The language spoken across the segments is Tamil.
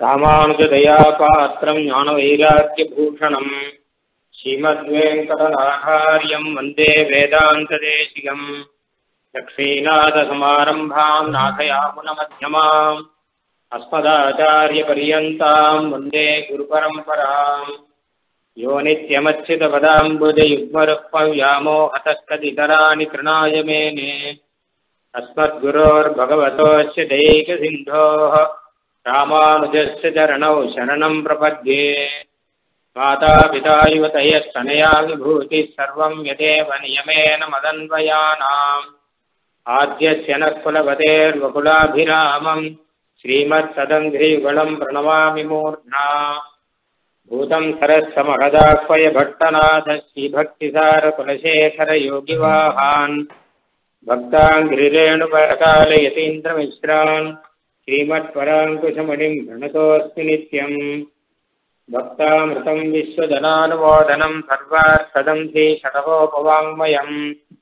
ராமானுஜதயா பாத்திரம் ஞானவைராக்கியபூஷணம் ஸ்ரீமத்வேங்கடநாகாரியம் வந்தே வேதாந்ததேசிகம் லக்ஷ்மீநாதசமாரம்பாம் நாथयामुनमध्यमाम् अस्मदाचार्यपर्यन्ताम् वन्दे गुरुपरम्पराम् यो नित्यमच्युतपदाम्बुजयुग्मरुक्मव्यामोहतस्तदितराणि तृणाय मेने अस्मद्गुरोर्भगवतोऽस्य दैकसिन्धोः रामानुजस्य चरणौ शरणम् प्रपद्ये मातापिता युवतयः स्तनया विभूतिः सर्वम् यदेव नियमेन मदन्वयानाम् आद्यस्य नः कुलपतेर्वकुलाभिरामम् श्रीमत्सदङ्घ्रियुगलम् प्रणमामि मूर्ध्ना भूतम् सरस्य महदाह्वय भट्टनाथ श्रीभक्तिसारकुलशेखरयोगिवाहान् भक्ताङ्घ्रिरेणुपरकालयतीन्द्रमिश्रान् श्रीमत्पराङ्कुशमणिम् प्रणतोऽस्मि नित्यम् भक्तामृतम् विश्वजनानुमोदनम् सर्वार्थदम् श्रीषडकोपवाङ्मयम्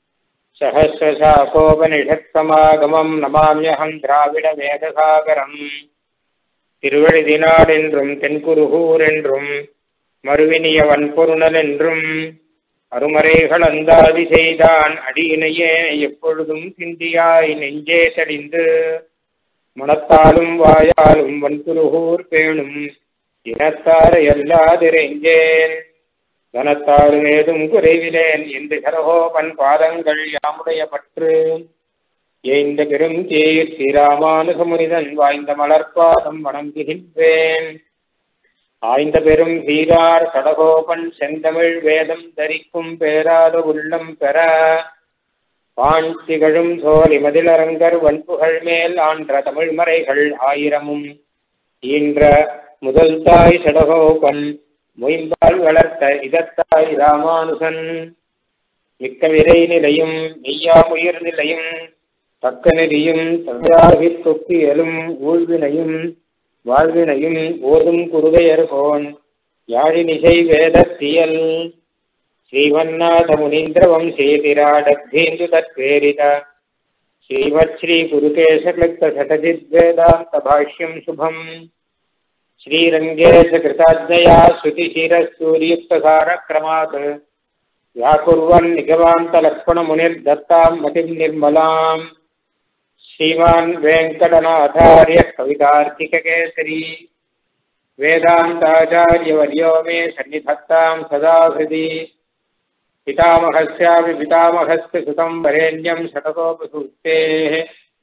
सहस्रशाकोपनिषत्समागमम् नमाम्यहम् द्राविडवेदसागरम् திருவழிதினாடென்றும் தென்குருகூர் என்றும் மறுவினிய வன்பொருணல் என்றும் அருமறைகள் அந்தாதி செய்தான் அடியினையே எப்பொழுதும் சிந்தியாய் நெஞ்சே தெளிந்து மனத்தாலும் வாயாலும் வன்புருகூர் பேணும் இனத்தாரை அல்லாதிரைஞ்சேன் தனத்தாலும் ஏதும் குறைவிலேன் என்று சரகோபன் பாதங்கள் யாமுடைய பற்று ஏய்ந்த பெரும் தேர் ஸ்ரீராமானுகமுனிதன் வாய்ந்த மலர்பாதம் வணங்குகின்றேன் ஆய்ந்த பெரும் சீரார் சடகோபன் செந்தமிழ் வேதம் தரிக்கும் பேராத உள்ளம் பெற பாண் திகழும் சோழி மதிலரங்கர் வன்புகழ் மேல் ஆன்ற தமிழ் மறைகள் ஆயிரமும் ஈன்ற முதல் தாய் சடகோபன் மொயம்பால் வளர்த்த இதத்தாய் ராமானுசன் மிக்க விரை நிலையும் மெய்யாமுயிர் நிலையும் தக்க நெறியும் தந்தாகித் தொக்கியலும் ஊழ்வினையும் வாழ்வினையும் ஓதும் குருகையர்கோன் யாழினிசை வேதத்தியல் ஸ்ரீவன்னாத முனீந்திர வம்சேதிராடத்தேந்து தத்வேரித ஸ்ரீமத் ஸ்ரீ குருகேசக்லிப்த சடஜித் வேதாந்த பாஷ்யம் சுபம் श्रीरङ्गेश कृताज्ञया श्रुतिशिरसूर्युक्तसारक्रमात् व्याकुर्वन् निगमान्तलक्ष्मणमुनिर्दत्ताम् मतिम् निर्मलाम् श्रीमान् वेङ्कटनाथार्यः कवितार्किककेसरी वेदान्ताचार्यवर्यो मे सन्निधत्ताम् सदा हृदि पितामहस्यापि पितामहस्य सुतम् वरेण्यम् शतकोपसूक्तेः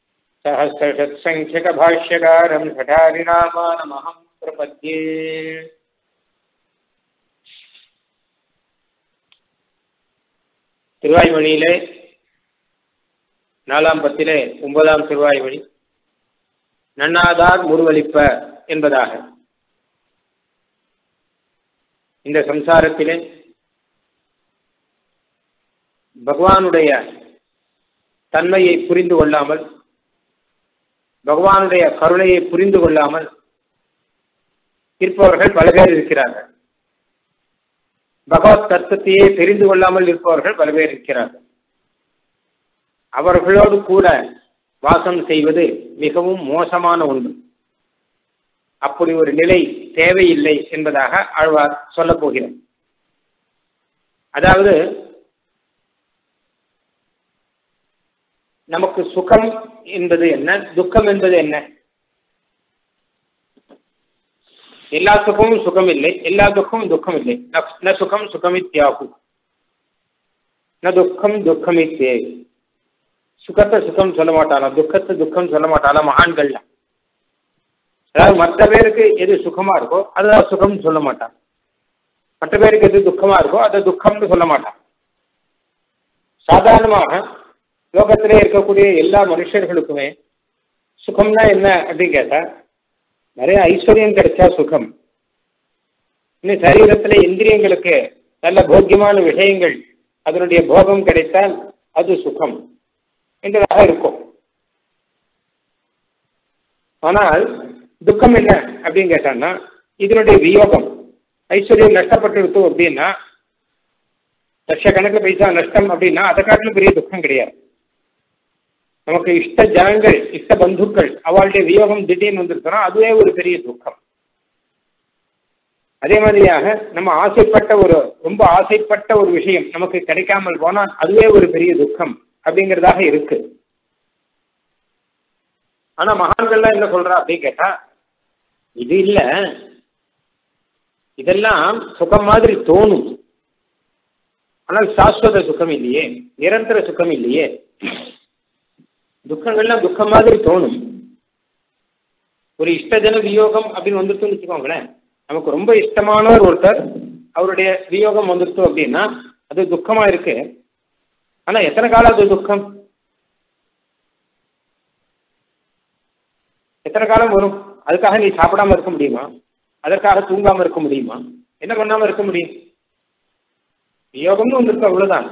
सहस्रषत्सङ्ख्यकभाष्यकारम् शठारिनामानमहम् प्रपद्ये திருவாய்மொழியிலே நாலாம் பத்திலே ஒன்பதாம் திருவாய்மொழி நன்னாதார் முருவளிப்ப என்பதாக இந்த சம்சாரத்திலே பகவானுடைய தன்மையை புரிந்து கொள்ளாமல் பகவானுடைய கருணையை புரிந்து கொள்ளாமல் இருப்பவர்கள் பல பேர் இருக்கிறார்கள் பகவத் தத்துவத்தையே தெரிந்து கொள்ளாமல் இருப்பவர்கள் பல பேர் இருக்கிறார்கள் அவர்களோடு கூட வாசம் செய்வது மிகவும் மோசமான ஒன்று அப்படி ஒரு நிலை தேவையில்லை என்பதாக ஆழ்வார் சொல்லப் போகிறார் அதாவது நமக்கு சுகம் என்பது என்ன துக்கம் என்பது என்ன எல்லா சுகமும் சுகம் இல்லை எல்லா துக்கமும் துக்கம் இல்லை ந சுகம் சுகமித்யாகு ந துக்கம் துக்கமித்தே சுகத்தை சுகம் சொல்ல மாட்டாளா துக்கத்தை துக்கம் சொல்ல மாட்டாளா மகான்கள்ல அதாவது மற்ற பேருக்கு எது சுகமா இருக்கோ அதுதான் சுகம் சொல்ல மாட்டான் மற்ற பேருக்கு எது துக்கமா இருக்கோ அதை துக்கம்னு சொல்ல மாட்டான் சாதாரணமாக லோகத்திலே இருக்கக்கூடிய எல்லா மனுஷர்களுக்குமே சுகம்னா என்ன அப்படின்னு கேட்டா நிறைய ஐஸ்வர்யம் கிடைச்சா சுகம் இன்னும் சரீரத்தில் இந்திரியங்களுக்கு நல்ல போக்கியமான விஷயங்கள் அதனுடைய போகம் கிடைத்தால் அது சுகம் என்றதாக இருக்கும் ஆனால் துக்கம் என்ன அப்படின்னு கேட்டான்னா இதனுடைய வியோகம் ஐஸ்வர்யம் நஷ்டப்பட்டு அப்படின்னா லட்சக்கணக்கில் பைசா நஷ்டம் அப்படின்னா அதை காட்டிலும் பெரிய துக்கம் கிடையாது நமக்கு இஷ்ட ஜனங்கள் இஷ்ட பந்துக்கள் அவளுடைய வியோகம் திடீர்னு வந்துருச்சுன்னா அதுவே ஒரு பெரிய துக்கம் அதே மாதிரியாக நம்ம ஆசைப்பட்ட ஒரு ரொம்ப ஆசைப்பட்ட ஒரு விஷயம் நமக்கு கிடைக்காமல் போனால் அதுவே ஒரு பெரிய துக்கம் அப்படிங்கிறதாக இருக்கு ஆனா மகான்கள்லாம் என்ன சொல்றா அப்படின்னு கேட்டா இது இல்ல இதெல்லாம் சுகம் மாதிரி தோணும் ஆனால் சாஸ்வத சுகம் இல்லையே நிரந்தர சுகம் இல்லையே துக்கங்கள்லாம் துக்கம் மாதிரி தோணும் ஒரு இஷ்டஜன வியோகம் அப்படின்னு வந்துருச்சுன்னு வச்சுக்கோங்களேன் நமக்கு ரொம்ப இஷ்டமானவர் ஒருத்தர் அவருடைய வியோகம் வந்துருச்சு அப்படின்னா அது துக்கமா இருக்கு ஆனா எத்தனை காலம் அது துக்கம் எத்தனை காலம் வரும் அதுக்காக நீ சாப்பிடாம இருக்க முடியுமா அதற்காக தூங்காம இருக்க முடியுமா என்ன பண்ணாம இருக்க முடியும் வியோகம்னு வந்துருக்கு அவ்வளவுதான்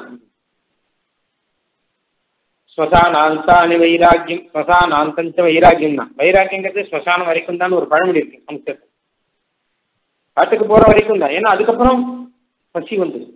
ஸ்மசானாந்தானி வைராக்கியம் ஸ்மசானாந்தஞ்ச வைராக்கியம் தான் வைராக்கியங்கிறது ஸ்மசானம் வரைக்கும் தான் ஒரு பழமொழி இருக்கு சம்ஸ்கிருதம் காட்டுக்கு போற வரைக்கும் தான் ஏன்னா அதுக்கப்புறம் பசி வந்துடும்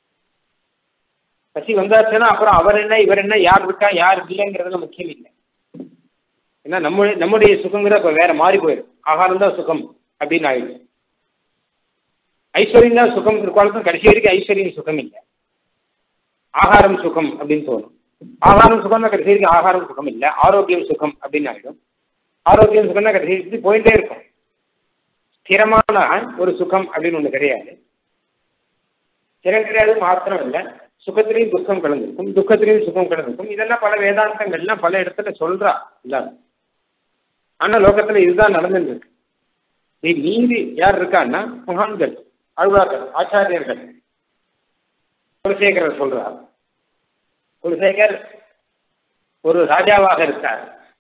பசி வந்தாச்சுன்னா அப்புறம் அவர் என்ன இவர் என்ன யார் இருக்கா யார் இல்லைங்கிறதுல முக்கியம் இல்லை ஏன்னா நம்ம நம்முடைய சுகங்கிற இப்போ வேற மாறி போயிடும் ஆகாரம் தான் சுகம் அப்படின்னு ஆயிடும் ஐஸ்வர்யம் தான் சுகம் இருக்காலும் கடைசி வரைக்கும் ஐஸ்வர்யம் சுகம் இல்லை ஆகாரம் சுகம் அப்படின்னு தோணும் ஆகாரம் சுகம்னா கடைசி வரைக்கும் ஆகாரம் சுகம் இல்லை ஆரோக்கியம் சுகம் அப்படின்னு ஆயிடும் ஆரோக்கியம் சுகம்னா கடைசி வரைக்கும் போயிட்டே இருக்கும் ஸ்திரமான ஒரு சுகம் அப்படின்னு ஒன்று கிடையாது ஸ்திரம் கிடையாது மாத்திரம் இல்லை சுகத்திலையும் துக்கம் கலந்துருக்கும் துக்கத்திலையும் சுகம் கலந்துருக்கும் இதெல்லாம் பல வேதாந்தங்கள்லாம் பல இடத்துல சொல்றா எல்லாரும் ஆனா லோகத்துல இதுதான் நடந்துட்டு இருக்கு இது மீறி யார் இருக்கான்னா மகான்கள் அழுவார்கள் ஆச்சாரியர்கள் குலசேகரர் சொல்றார் குலசேகர் ஒரு ராஜாவாக இருக்கார்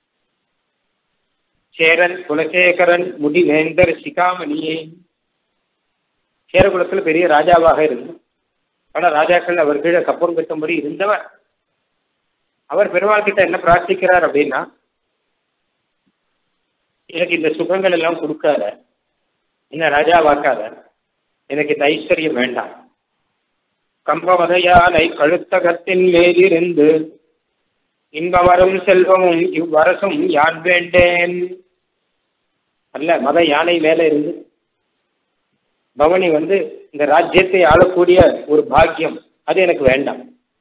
சேரன் குலசேகரன் முடிவேந்தர் சிகாமணியே சேரகுலத்துல பெரிய ராஜாவாக இருந்து பல ராஜாக்கள் அவர் கீழே கப்பம் கட்டும்படி இருந்தவர் அவர் பெருமாள் கிட்ட என்ன பிரார்த்திக்கிறார் அப்படின்னா எனக்கு இந்த சுகங்கள் எல்லாம் கொடுக்காத என்ன ராஜாவாக்காத எனக்கு இந்த ஐஸ்வர்யம் வேண்டாம் கம்பவதையாலை கழுத்தகத்தின் மேலிருந்து இன்பவரும் செல்வமும் இவ்வரசும் யான் வேண்டேன் அல்ல மத யானை மேல இருந்து பவனி வந்து இந்த ராஜ்யத்தை ஆளக்கூடிய ஒரு பாக்கியம் அது எனக்கு வேண்டாம்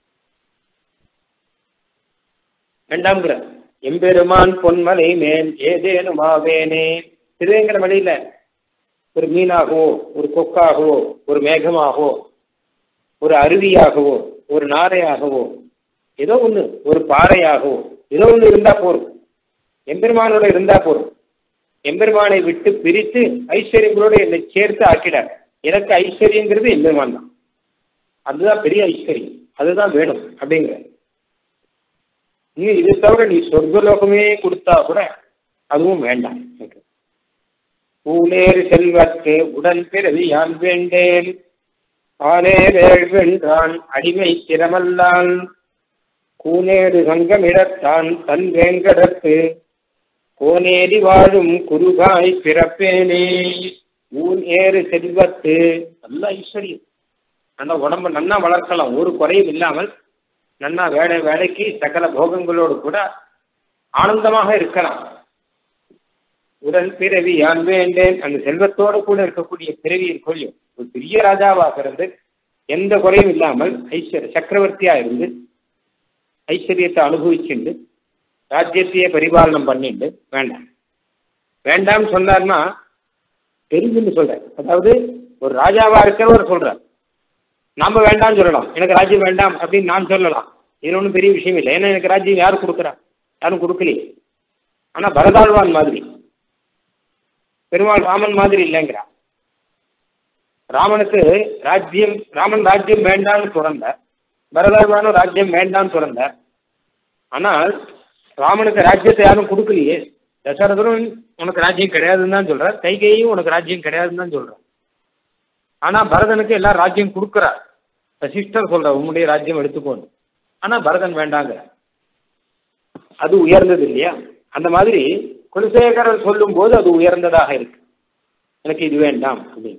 வேண்டாம்ங்கிற எம்பெருமான் பொன்மலை மேல் ஏதேனும் ஆவேனே திருவேங்கிற மலையில ஒரு மீனாகவோ ஒரு கொக்காகவோ ஒரு மேகமாகவோ ஒரு அருவியாகவோ ஒரு நாரையாகவோ ஏதோ ஒன்று ஒரு பாறையாகவோ ஏதோ ஒன்று இருந்தா போதும் எம்பெருமானோட இருந்தா போதும் எம்பெருமானை விட்டு பிரித்து ஐஸ்வர்யங்களோட என்னை சேர்த்து ஆக்கிடார் எனக்கு ஐஸ்வர்யங்கிறது எம்பெருமான் தான் அதுதான் பெரிய ஐஸ்வர்யம் அதுதான் வேணும் அப்படிங்கிற நீ இது தவிர நீ சொர்க்கலோகமே கொடுத்தா கூட அதுவும் வேண்டாம் எனக்கு பூனேறு செல்வர்க்கு உடன் பிறவி யான் வேண்டேன் ஆனே வேள்வென்றான் அடிமை திறமல்லான் கூனேறு சங்கமிடத்தான் தன் வேங்கடத்து கோனேரி வாழும் குருகாய் பிறப்பேனே ஊன் ஏறு செல்வத்து நல்ல ஐஸ்வர்யம் அந்த உடம்ப நன்னா வளர்க்கலாம் ஒரு குறையும் இல்லாமல் நன்னா வேலை வேலைக்கு சகல போகங்களோடு கூட ஆனந்தமாக இருக்கலாம் உடன் பிறவி யான் வேண்டேன் அந்த செல்வத்தோடு கூட இருக்கக்கூடிய பிறவி இருக்கொள்ளியும் ஒரு பெரிய ராஜாவாக இருந்து எந்த குறையும் இல்லாமல் ஐஸ்வர்ய சக்கரவர்த்தியா இருந்து ஐஸ்வர்யத்தை அனுபவிச்சுண்டு ராஜ்யத்தையே பரிபாலனம் பண்ணிட்டு வேண்டாம் வேண்டாம்னு சொன்னார்னா தெரிஞ்சுன்னு சொல்றேன் அதாவது ஒரு ராஜாவா இருக்கிறவர் சொல்றார் நாம வேண்டாம்னு சொல்லலாம் எனக்கு ராஜ்யம் வேண்டாம் அப்படின்னு நான் சொல்லலாம் இது ஒன்றும் பெரிய விஷயம் இல்லை ஏன்னா எனக்கு ராஜ்யம் யார் கொடுக்குறா யாரும் கொடுக்கலையே ஆனா பரதாழ்வான் மாதிரி பெருமாள் ராமன் மாதிரி இல்லைங்கிறா ராமனுக்கு ராஜ்யம் ராமன் ராஜ்யம் வேண்டாம்னு துறந்தார் பரதாழ்வானும் ராஜ்யம் வேண்டாம்னு துறந்தார் ஆனால் ராமனுக்கு ராஜ்யத்தை யாரும் கொடுக்கலையே தசரதரும் உனக்கு ராஜ்யம் கிடையாதுன்னு தான் சொல்றார் கைகையும் உனக்கு ராஜ்யம் கிடையாதுன்னு தான் சொல்றார் ஆனா பரதனுக்கு எல்லாம் ராஜ்யம் கொடுக்குறார் வசிஷ்டர் சொல்ற உன்னுடைய ராஜ்யம் எடுத்துக்கோன்னு ஆனா பரதன் வேண்டாங்க அது உயர்ந்தது இல்லையா அந்த மாதிரி குலசேகரர் சொல்லும் போது அது உயர்ந்ததாக இருக்கு எனக்கு இது வேண்டாம் அப்படின்னு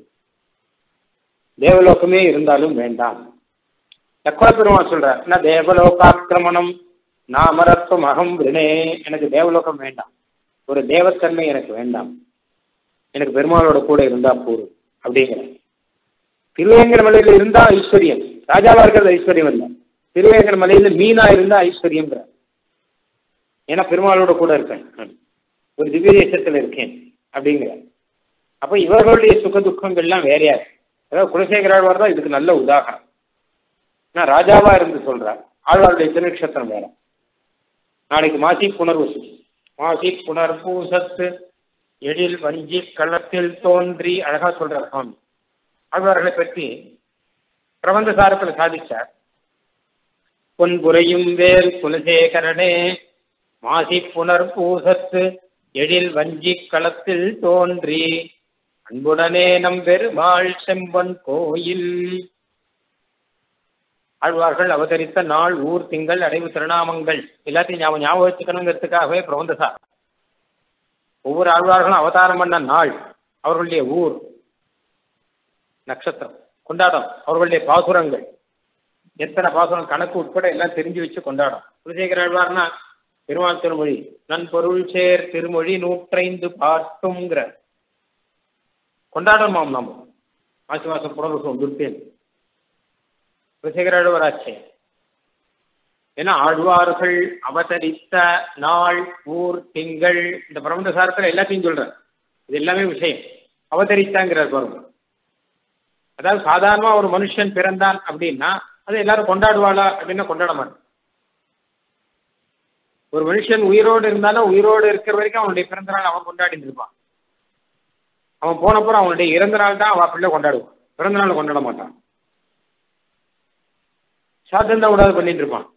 தேவலோகமே இருந்தாலும் வேண்டாம் லக்ஷ்மண பெருமாள் சொல்றார் என்ன தேவலோகாக்கிரமணம் நாமரத்துவம் அகம் வினே எனக்கு தேவலோகம் வேண்டாம் ஒரு தேவத்தன்மை எனக்கு வேண்டாம் எனக்கு பெருமாளோட கூட இருந்தா போதும் அப்படிங்கிற திருவேங்கட மலையில இருந்தா ஐஸ்வர்யம் ராஜாவா இருக்கிறது ஐஸ்வர்யம் இல்லை திருவேங்கட மலையில மீனா இருந்தா ஐஸ்வர்யம்ங்கிற ஏன்னா பெருமாளோட கூட இருக்கேன் நான். ஒரு திவ்ய தேசத்துல இருக்கேன் அப்படிங்கிற அப்ப இவர்களுடைய சுக துக்கங்கள்லாம் வேறையா இருக்கு. அதாவது குலசேகராழ்வார் தான் இதுக்கு நல்ல உதாரணம் நான் ராஜாவா இருந்து சொல்றேன் ஆழ்வாருடைய திருநட்சத்திரம் வேற நாளைக்கு மாசி புனர்வசு மாசி புனர்பூசத்து எழில் வஞ்சி களத்தில் தோன்றி அழகா சொல்றார் சுவாமி ஆழ்வார்களை பற்றி பிரபந்த சாரத்தில் சாதிச்சார் பொன்புரையும் வேல் குலசேகரனே மாசி புனர்பூசத்து எழில் வஞ்சி களத்தில் தோன்றி அன்புடனே நம் பெருமாள் செம்பன் கோயில் ஆழ்வார்கள் அவதரித்த நாள் ஊர் திங்கள் அடைவு திருநாமங்கள் எல்லாத்தையும் ஞாபகம் ஞாபகம் வச்சுக்கணுங்கிறதுக்காகவே பிரபந்தசார் ஒவ்வொரு ஆழ்வார்களும் அவதாரம் பண்ண நாள் அவர்களுடைய ஊர் நட்சத்திரம் கொண்டாடம் அவர்களுடைய பாசுரங்கள் எத்தனை பாசுரம் கணக்கு உட்பட எல்லாம் தெரிஞ்சு வச்சு கொண்டாடும் குலசேகர ஆழ்வார்னா பெருமாள் திருமொழி நன்பொருள் சேர் திருமொழி நூற்றைந்து பாட்டுங்கிற கொண்டாடணுமாம் நாம மாசி மாசம் புனர்வசம் வந்துருப்பேன் குலசேகர ஆழ்வாராச்சே ஏன்னா ஆழ்வார்கள் அவதரித்த நாள் ஊர் திங்கள் இந்த பிரபந்த சாரத்தில் எல்லாத்தையும் சொல்றார் இது எல்லாமே விஷயம் அவதரித்தாங்கிறார் பாருங்க அதாவது சாதாரணமா ஒரு மனுஷன் பிறந்தான் அப்படின்னா அதை எல்லாரும் கொண்டாடுவாளா அப்படின்னா கொண்டாட மாட்டோம் ஒரு மனுஷன் உயிரோடு இருந்தாலும் உயிரோடு இருக்கிற வரைக்கும் அவனுடைய பிறந்த நாள் அவன் கொண்டாடிட்டு இருப்பான் அவன் போனப்புறம் அவனுடைய இறந்த நாள் தான் அவன் பிள்ளை கொண்டாடுவான் பிறந்த நாள் கொண்டாட மாட்டான் சாத்தம் தான் விடாது பண்ணிட்டு இருப்பான்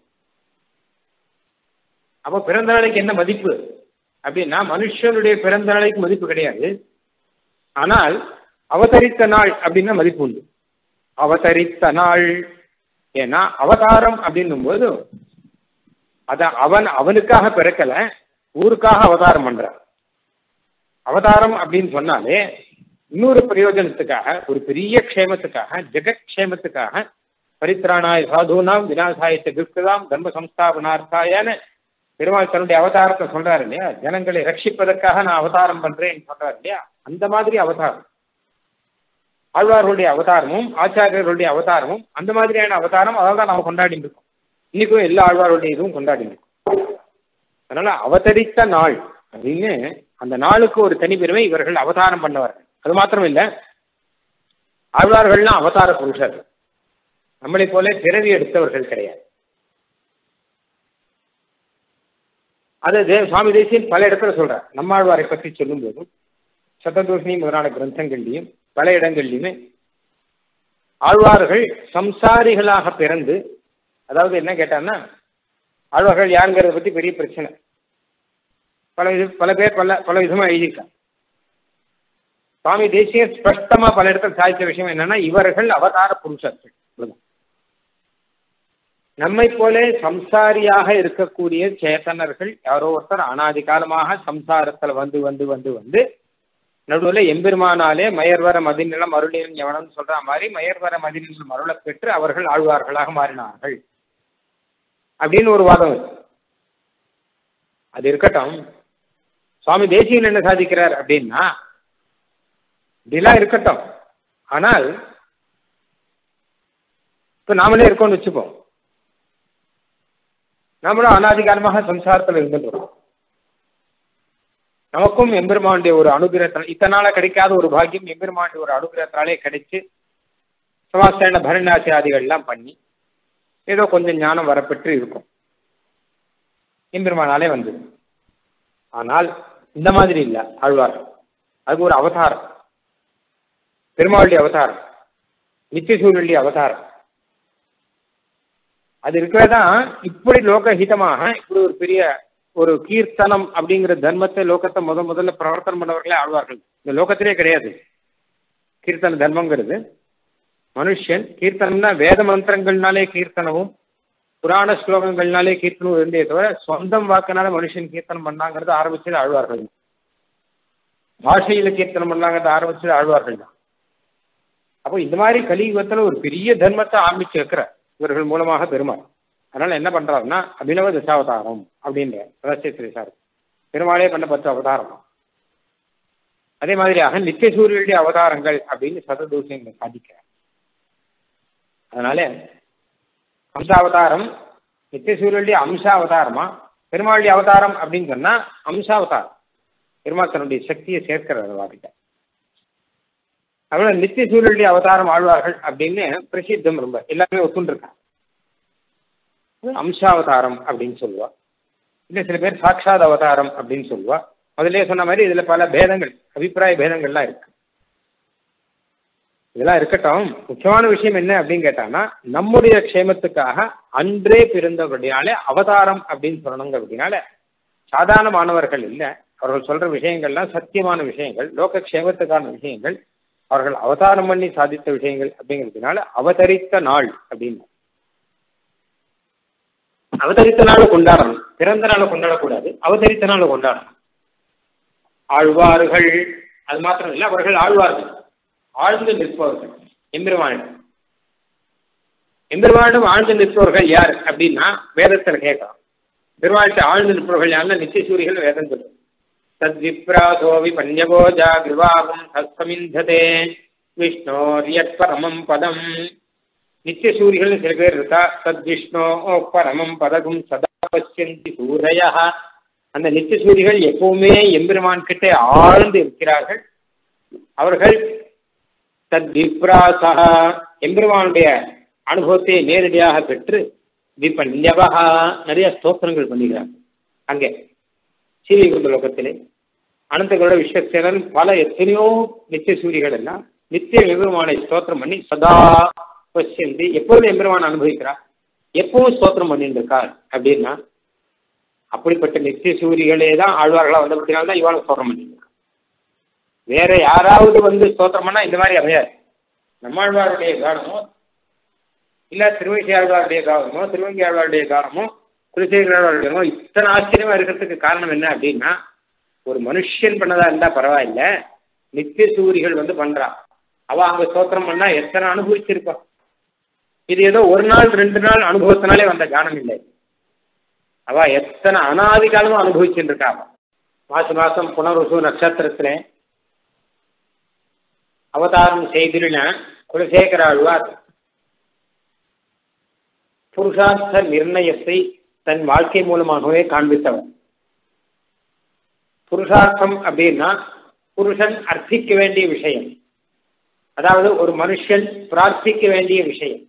அப்போ பிறந்த நாளைக்கு என்ன மதிப்பு அப்படின்னா மனுஷனுடைய பிறந்த நாளைக்கு மதிப்பு கிடையாது ஆனால் அவதரித்த நாள் அப்படின்னா மதிப்பு உண்டு அவதரித்த நாள் ஏன்னா அவதாரம் அப்படின்னும் போது அத அவன் அவனுக்காக பிறக்கல ஊருக்காக அவதாரம் பண்றான் அவதாரம் அப்படின்னு சொன்னாலே இன்னொரு பிரயோஜனத்துக்காக ஒரு பெரிய க்ஷேமத்துக்காக ஜெகத் க்ஷேமத்துக்காக பரித்ராணாய சாதுனாம் விநாசாயத்தை கிருஷ்கதாம் தர்ம சம்ஸ்தாபனார்த்தாயன்னு பெருமாள் தன்னுடைய அவதாரத்தை சொல்றாரு இல்லையா ஜனங்களை ரட்சிப்பதற்காக நான் அவதாரம் பண்றேன்னு சொல்றாரு இல்லையா அந்த மாதிரி அவதாரம் ஆழ்வார்களுடைய அவதாரமும் ஆச்சாரியர்களுடைய அவதாரமும் அந்த மாதிரியான அவதாரம் அதான் தான் நம்ம கொண்டாடிட்டு இருக்கோம் இன்னைக்கும் எல்லா ஆழ்வார்களுடைய இதுவும் கொண்டாடிட்டு இருக்கோம் அதனால அவதரித்த நாள் அப்படின்னு அந்த நாளுக்கு ஒரு தனி பெருமை இவர்கள் அவதாரம் பண்ணவர்கள் அது மாத்திரம் இல்ல ஆழ்வார்கள்லாம் அவதார புருஷர்கள் நம்மளை போல பிறவி எடுத்தவர்கள் கிடையாது அது தே- சுவாமி தேசியன் பல இடத்துல சொல்றார் நம்மாழ்வாரை பற்றி சொல்லும் போதும் சத்ததோஷினி முதலான கிரந்தங்கள்லையும் பல இடங்கள்லையுமே ஆழ்வார்கள் சம்சாரிகளாக பிறந்து அதாவது என்ன கேட்டான்னா ஆழ்வார்கள் யாருங்கிறத பத்தி பெரிய பிரச்சனை பல இது பல பேர் பல பல விதமா எழுதியிருக்காங்க சுவாமி தேசிய ஸ்பஷ்டமா பல இடத்துல சாதித்த விஷயம் என்னன்னா இவர்கள் அவதார புருஷர்கள் அவ்வளவுதான். நம்மை போல சம்சாரியாக இருக்கக்கூடிய சேத்தனர்கள் யாரோ ஒருத்தர் அனாதி காலமாக சம்சாரத்துல வந்து வந்து வந்து வந்து நடுவுல எம்பெருமானாலே மயர்வர மதிநிலம் அருளினம் எவனம் சொல்ற மாதிரி மயர்வர மதிநிலம் அருளை பெற்று அவர்கள் ஆழ்வார்களாக மாறினார்கள் அப்படின்னு ஒரு வாதம் இருக்கு. அது இருக்கட்டும் சுவாமி தேசியன் என்ன சாதிக்கிறார் அப்படின்னா இப்படிலாம் இருக்கட்டும் ஆனால் இப்ப நாமளே இருக்கோம்னு வச்சுப்போம் நாமளும் அனாதிகாலமாக சம்சாரத்தில் இருந்துட்டு நமக்கும் எம்பெருமானுடைய ஒரு அனுகிரகத்தால் இத்தனால கிடைக்காத ஒரு பாக்கியம் எம்பெருமானுடைய ஒரு அனுகிரகத்தாலே கிடைச்சு சமாசரண பரணாசி ஆதிகள்லாம் பண்ணி ஏதோ கொஞ்சம் ஞானம் வரப்பெற்று இருக்கும் எம்பெருமானாலே வந்தது ஆனால் இந்த மாதிரி இல்லை ஆழ்வார் அது ஒரு அவதாரம் பெருமாளுடைய அவதாரம் நித்தியசூரியனுடைய அவதாரம் அது இருக்கிறதான் இப்படி லோகஹிதமாக இப்படி ஒரு பெரிய ஒரு கீர்த்தனம் அப்படிங்கிற தர்மத்தை லோகத்தை முத முதல்ல பிரவர்த்தனம் பண்ணவர்களே ஆழ்வார்கள் இந்த லோகத்திலே கிடையாது கீர்த்தன தர்மங்கிறது மனுஷன் கீர்த்தனம்னா வேத மந்திரங்கள்னாலே கீர்த்தனமும் புராண ஸ்லோகங்கள்னாலே கீர்த்தனமும் இருந்தே தவிர சொந்தம் வாக்குனால மனுஷன் கீர்த்தனம் பண்ணாங்கிறது ஆரம்பிச்சது ஆழ்வார்கள் தான் பாஷையில கீர்த்தனம் பண்ணாங்கிறது ஆரம்பிச்சது ஆழ்வார்கள் தான் அப்போ இந்த மாதிரி கலியுகத்துல ஒரு பெரிய தர்மத்தை ஆரம்பிச்சு வைக்கிற இவர்கள் மூலமாக பெருமாள் அதனால என்ன பண்றாருன்னா அபினவ தசாவதாரம் அப்படின்ற ரகசியத்திரி சார் பெருமாளே பண்ண பத்து அவதாரம் அதே மாதிரியாக நித்திய சூரியனுடைய அவதாரங்கள் அப்படின்னு சததூஷங்களை சாதிக்கிறார் அதனால அம்சாவதாரம் நித்திய சூரியனுடைய அம்சாவதாரமா பெருமாளுடைய அவதாரம் அப்படின்னு சொன்னா அம்சாவதாரம் பெருமாள் தன்னுடைய சக்தியை சேர்க்கிறார் வாக்கிட்ட அவ்வளவு நித்திய சூரியனுடைய அவதாரம் ஆழ்வார்கள் அப்படின்னு பிரசித்தம் ரொம்ப எல்லாமே ஒத்துண்டிருக்காங்க அம்சாவதாரம் அப்படின்னு சொல்லுவா இல்லை சில பேர் சாட்சாத் அவதாரம் அப்படின்னு சொல்லுவா முதல்ல சொன்ன மாதிரி இதுல பல பேதங்கள் அபிப்பிராய பேதங்கள்லாம் இருக்கு இதெல்லாம் இருக்கட்டும் முக்கியமான விஷயம் என்ன அப்படின்னு கேட்டாங்கன்னா நம்முடைய க்ஷேமத்துக்காக அன்றே பிறந்தபடினாலே அவதாரம் அப்படின்னு சொல்லணுங்க அப்படின்னால சாதாரண மாணவர்கள் இல்லை அவர்கள் சொல்ற விஷயங்கள்லாம் சத்தியமான விஷயங்கள் லோக க்ஷேமத்துக்கான விஷயங்கள் அவர்கள் அவதாரம் பண்ணி சாதித்த விஷயங்கள் அப்படிங்கிறதுனால அவதரித்த நாள் அப்படின்னு அவதரித்த நாளை கொண்டாடணும் பிறந்த நாளை கொண்டாடக்கூடாது அவதரித்த நாளை கொண்டாடணும் ஆழ்வார்கள் அது மாத்திரம் இல்லை அவர்கள் ஆழ்வார்கள் ஆழ்ந்து நிற்பவர்கள் எம்பெருமானிடம் எம்பெருமானிடம் ஆழ்ந்து நிற்பவர்கள் யார் அப்படின்னா வேதத்தில் கேட்கலாம் பெருமாள்கிட்ட ஆழ்ந்து நிற்பவர்கள் யாருன்னா நித்திய சூரிகள் வேதம் சொல்லுது தத்விப்ராசோவி பஞ்சபோஜா கிருவாகம் தஸ்கமிந்ததே விஷ்ணோரியத் பரமம் பதம் நித்திய சூரிகள் சில பேர் இருக்கா தத் விஷ்ணோ பரமம் பதகும் சதா பசியந்தி சூரையா அந்த நித்திய சூரிகள் எப்பவுமே எம்பெருமான் கிட்ட ஆழ்ந்து இருக்கிறார்கள் அவர்கள் தத் விப்ராசா எம்பெருமானுடைய அனுபவத்தை நேரடியாக பெற்று விபன்யவா நிறைய ஸ்தோத்திரங்கள் பண்ணுகிறார் அங்கே சீவிகுந்த லோகத்திலே அனந்தகளோட விஸ்வசேனன் பல எத்தனையோ நித்திய சூரிகள் எல்லாம் நித்திய எம்பெருமானை ஸ்தோத்திரம் பண்ணி சதா பசியந்தி எப்பொழுது எம்பெருமான் அனுபவிக்கிறார் எப்பவும் ஸ்தோத்திரம் பண்ணிட்டு இருக்கார் அப்படின்னா அப்படிப்பட்ட நித்திய சூரிகளே தான் ஆழ்வார்களா வந்தபடினால்தான் இவாளும் ஸ்தோத்திரம் பண்ணிட்டு வேற யாராவது வந்து ஸ்தோத்திரம் பண்ணா இந்த மாதிரி அமையாது நம்மாழ்வாருடைய காரணமோ இல்ல திருவங்கி ஆழ்வாருடைய காரணமோ திருவங்கி ஆழ்வாருடைய காரணமோ குலசேகராழ்வாருடையமோ இத்தனை ஆச்சரியமா இருக்கிறதுக்கு காரணம் என்ன அப்படின்னா ஒரு மனுஷன் பண்ணதா இருந்தா பரவாயில்ல நித்திய சூரிகள் வந்து பண்றா அவ அங்க ஸ்தோத்திரம் பண்ணா எத்தனை அனுபவிச்சிருப்பா இது ஏதோ ஒரு நாள் ரெண்டு நாள் அனுபவத்தினாலே வந்த கானம் இல்லை அவ எத்தனை அனாதி காலமும் அனுபவிச்சுட்டு இருக்கா மாச மாசம் புனருசு நட்சத்திரத்துல அவதாரம் செய்திருந்த குலசேகர ஆழ்வார் புருஷார்த்த நிர்ணயத்தை தன் வாழ்க்கை மூலமாகவே காண்பித்தவர் புருஷார்த்தம் அப்படின்னா புருஷன் அர்த்திக்க வேண்டிய விஷயம் அதாவது ஒரு மனுஷன் பிரார்த்திக்க வேண்டிய விஷயம்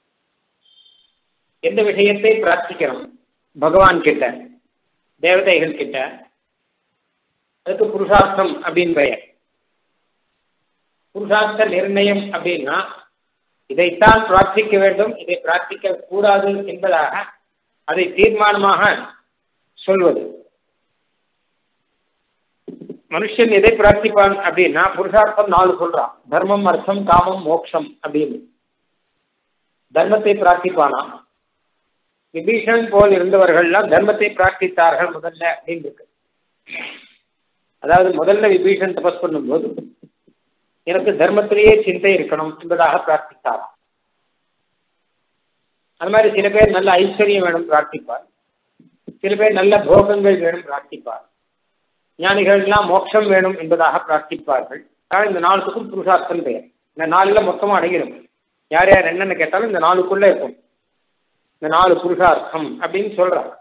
எந்த விஷயத்தை பிரார்த்திக்கிறோம் பகவான் கிட்ட தேவதைகள் கிட்ட அதுக்கு புருஷார்த்தம் அப்படின்னு பெயர் புருஷார்த்த நிர்ணயம் அப்படின்னா இதைத்தான் பிரார்த்திக்க வேண்டும் இதை பிரார்த்திக்க கூடாது என்பதாக அதை தீர்மானமாக சொல்வது மனுஷன் எதை பிரார்த்திப்பான் அப்படின்னா புருஷார்த்தம் நாலு சொல்றான் தர்மம் அர்த்தம் காமம் மோட்சம் அப்படின்னு தர்மத்தை பிரார்த்திப்பானா விபீஷன் போல் இருந்தவர்கள்லாம் தர்மத்தை பிரார்த்தித்தார்கள் முதல்ல அப்படின்னு இருக்கு அதாவது முதல்ல விபீஷன் தபஸ் பண்ணும்போது எனக்கு தர்மத்திலேயே சிந்தை இருக்கணும் என்பதாக பிரார்த்தித்தாராம் அது மாதிரி சில பேர் நல்ல ஐஸ்வர்யம் வேணும் பிரார்த்திப்பார் சில பேர் நல்ல போகங்கள் வேணும் பிரார்த்திப்பார் ஞானிகள் எல்லாம் மோட்சம் வேணும் என்பதாக பிரார்த்திப்பார்கள் ஆனால் இந்த நாளுக்கும் புருஷார்த்தம் பெயர் இந்த நாளில் மொத்தமாக அடங்கிடும் யார் யார் என்னென்ன கேட்டாலும் இந்த நாளுக்குள்ள இருக்கும் இந்த நாலு புருஷார்த்தம் அப்படின்னு சொல்றாங்க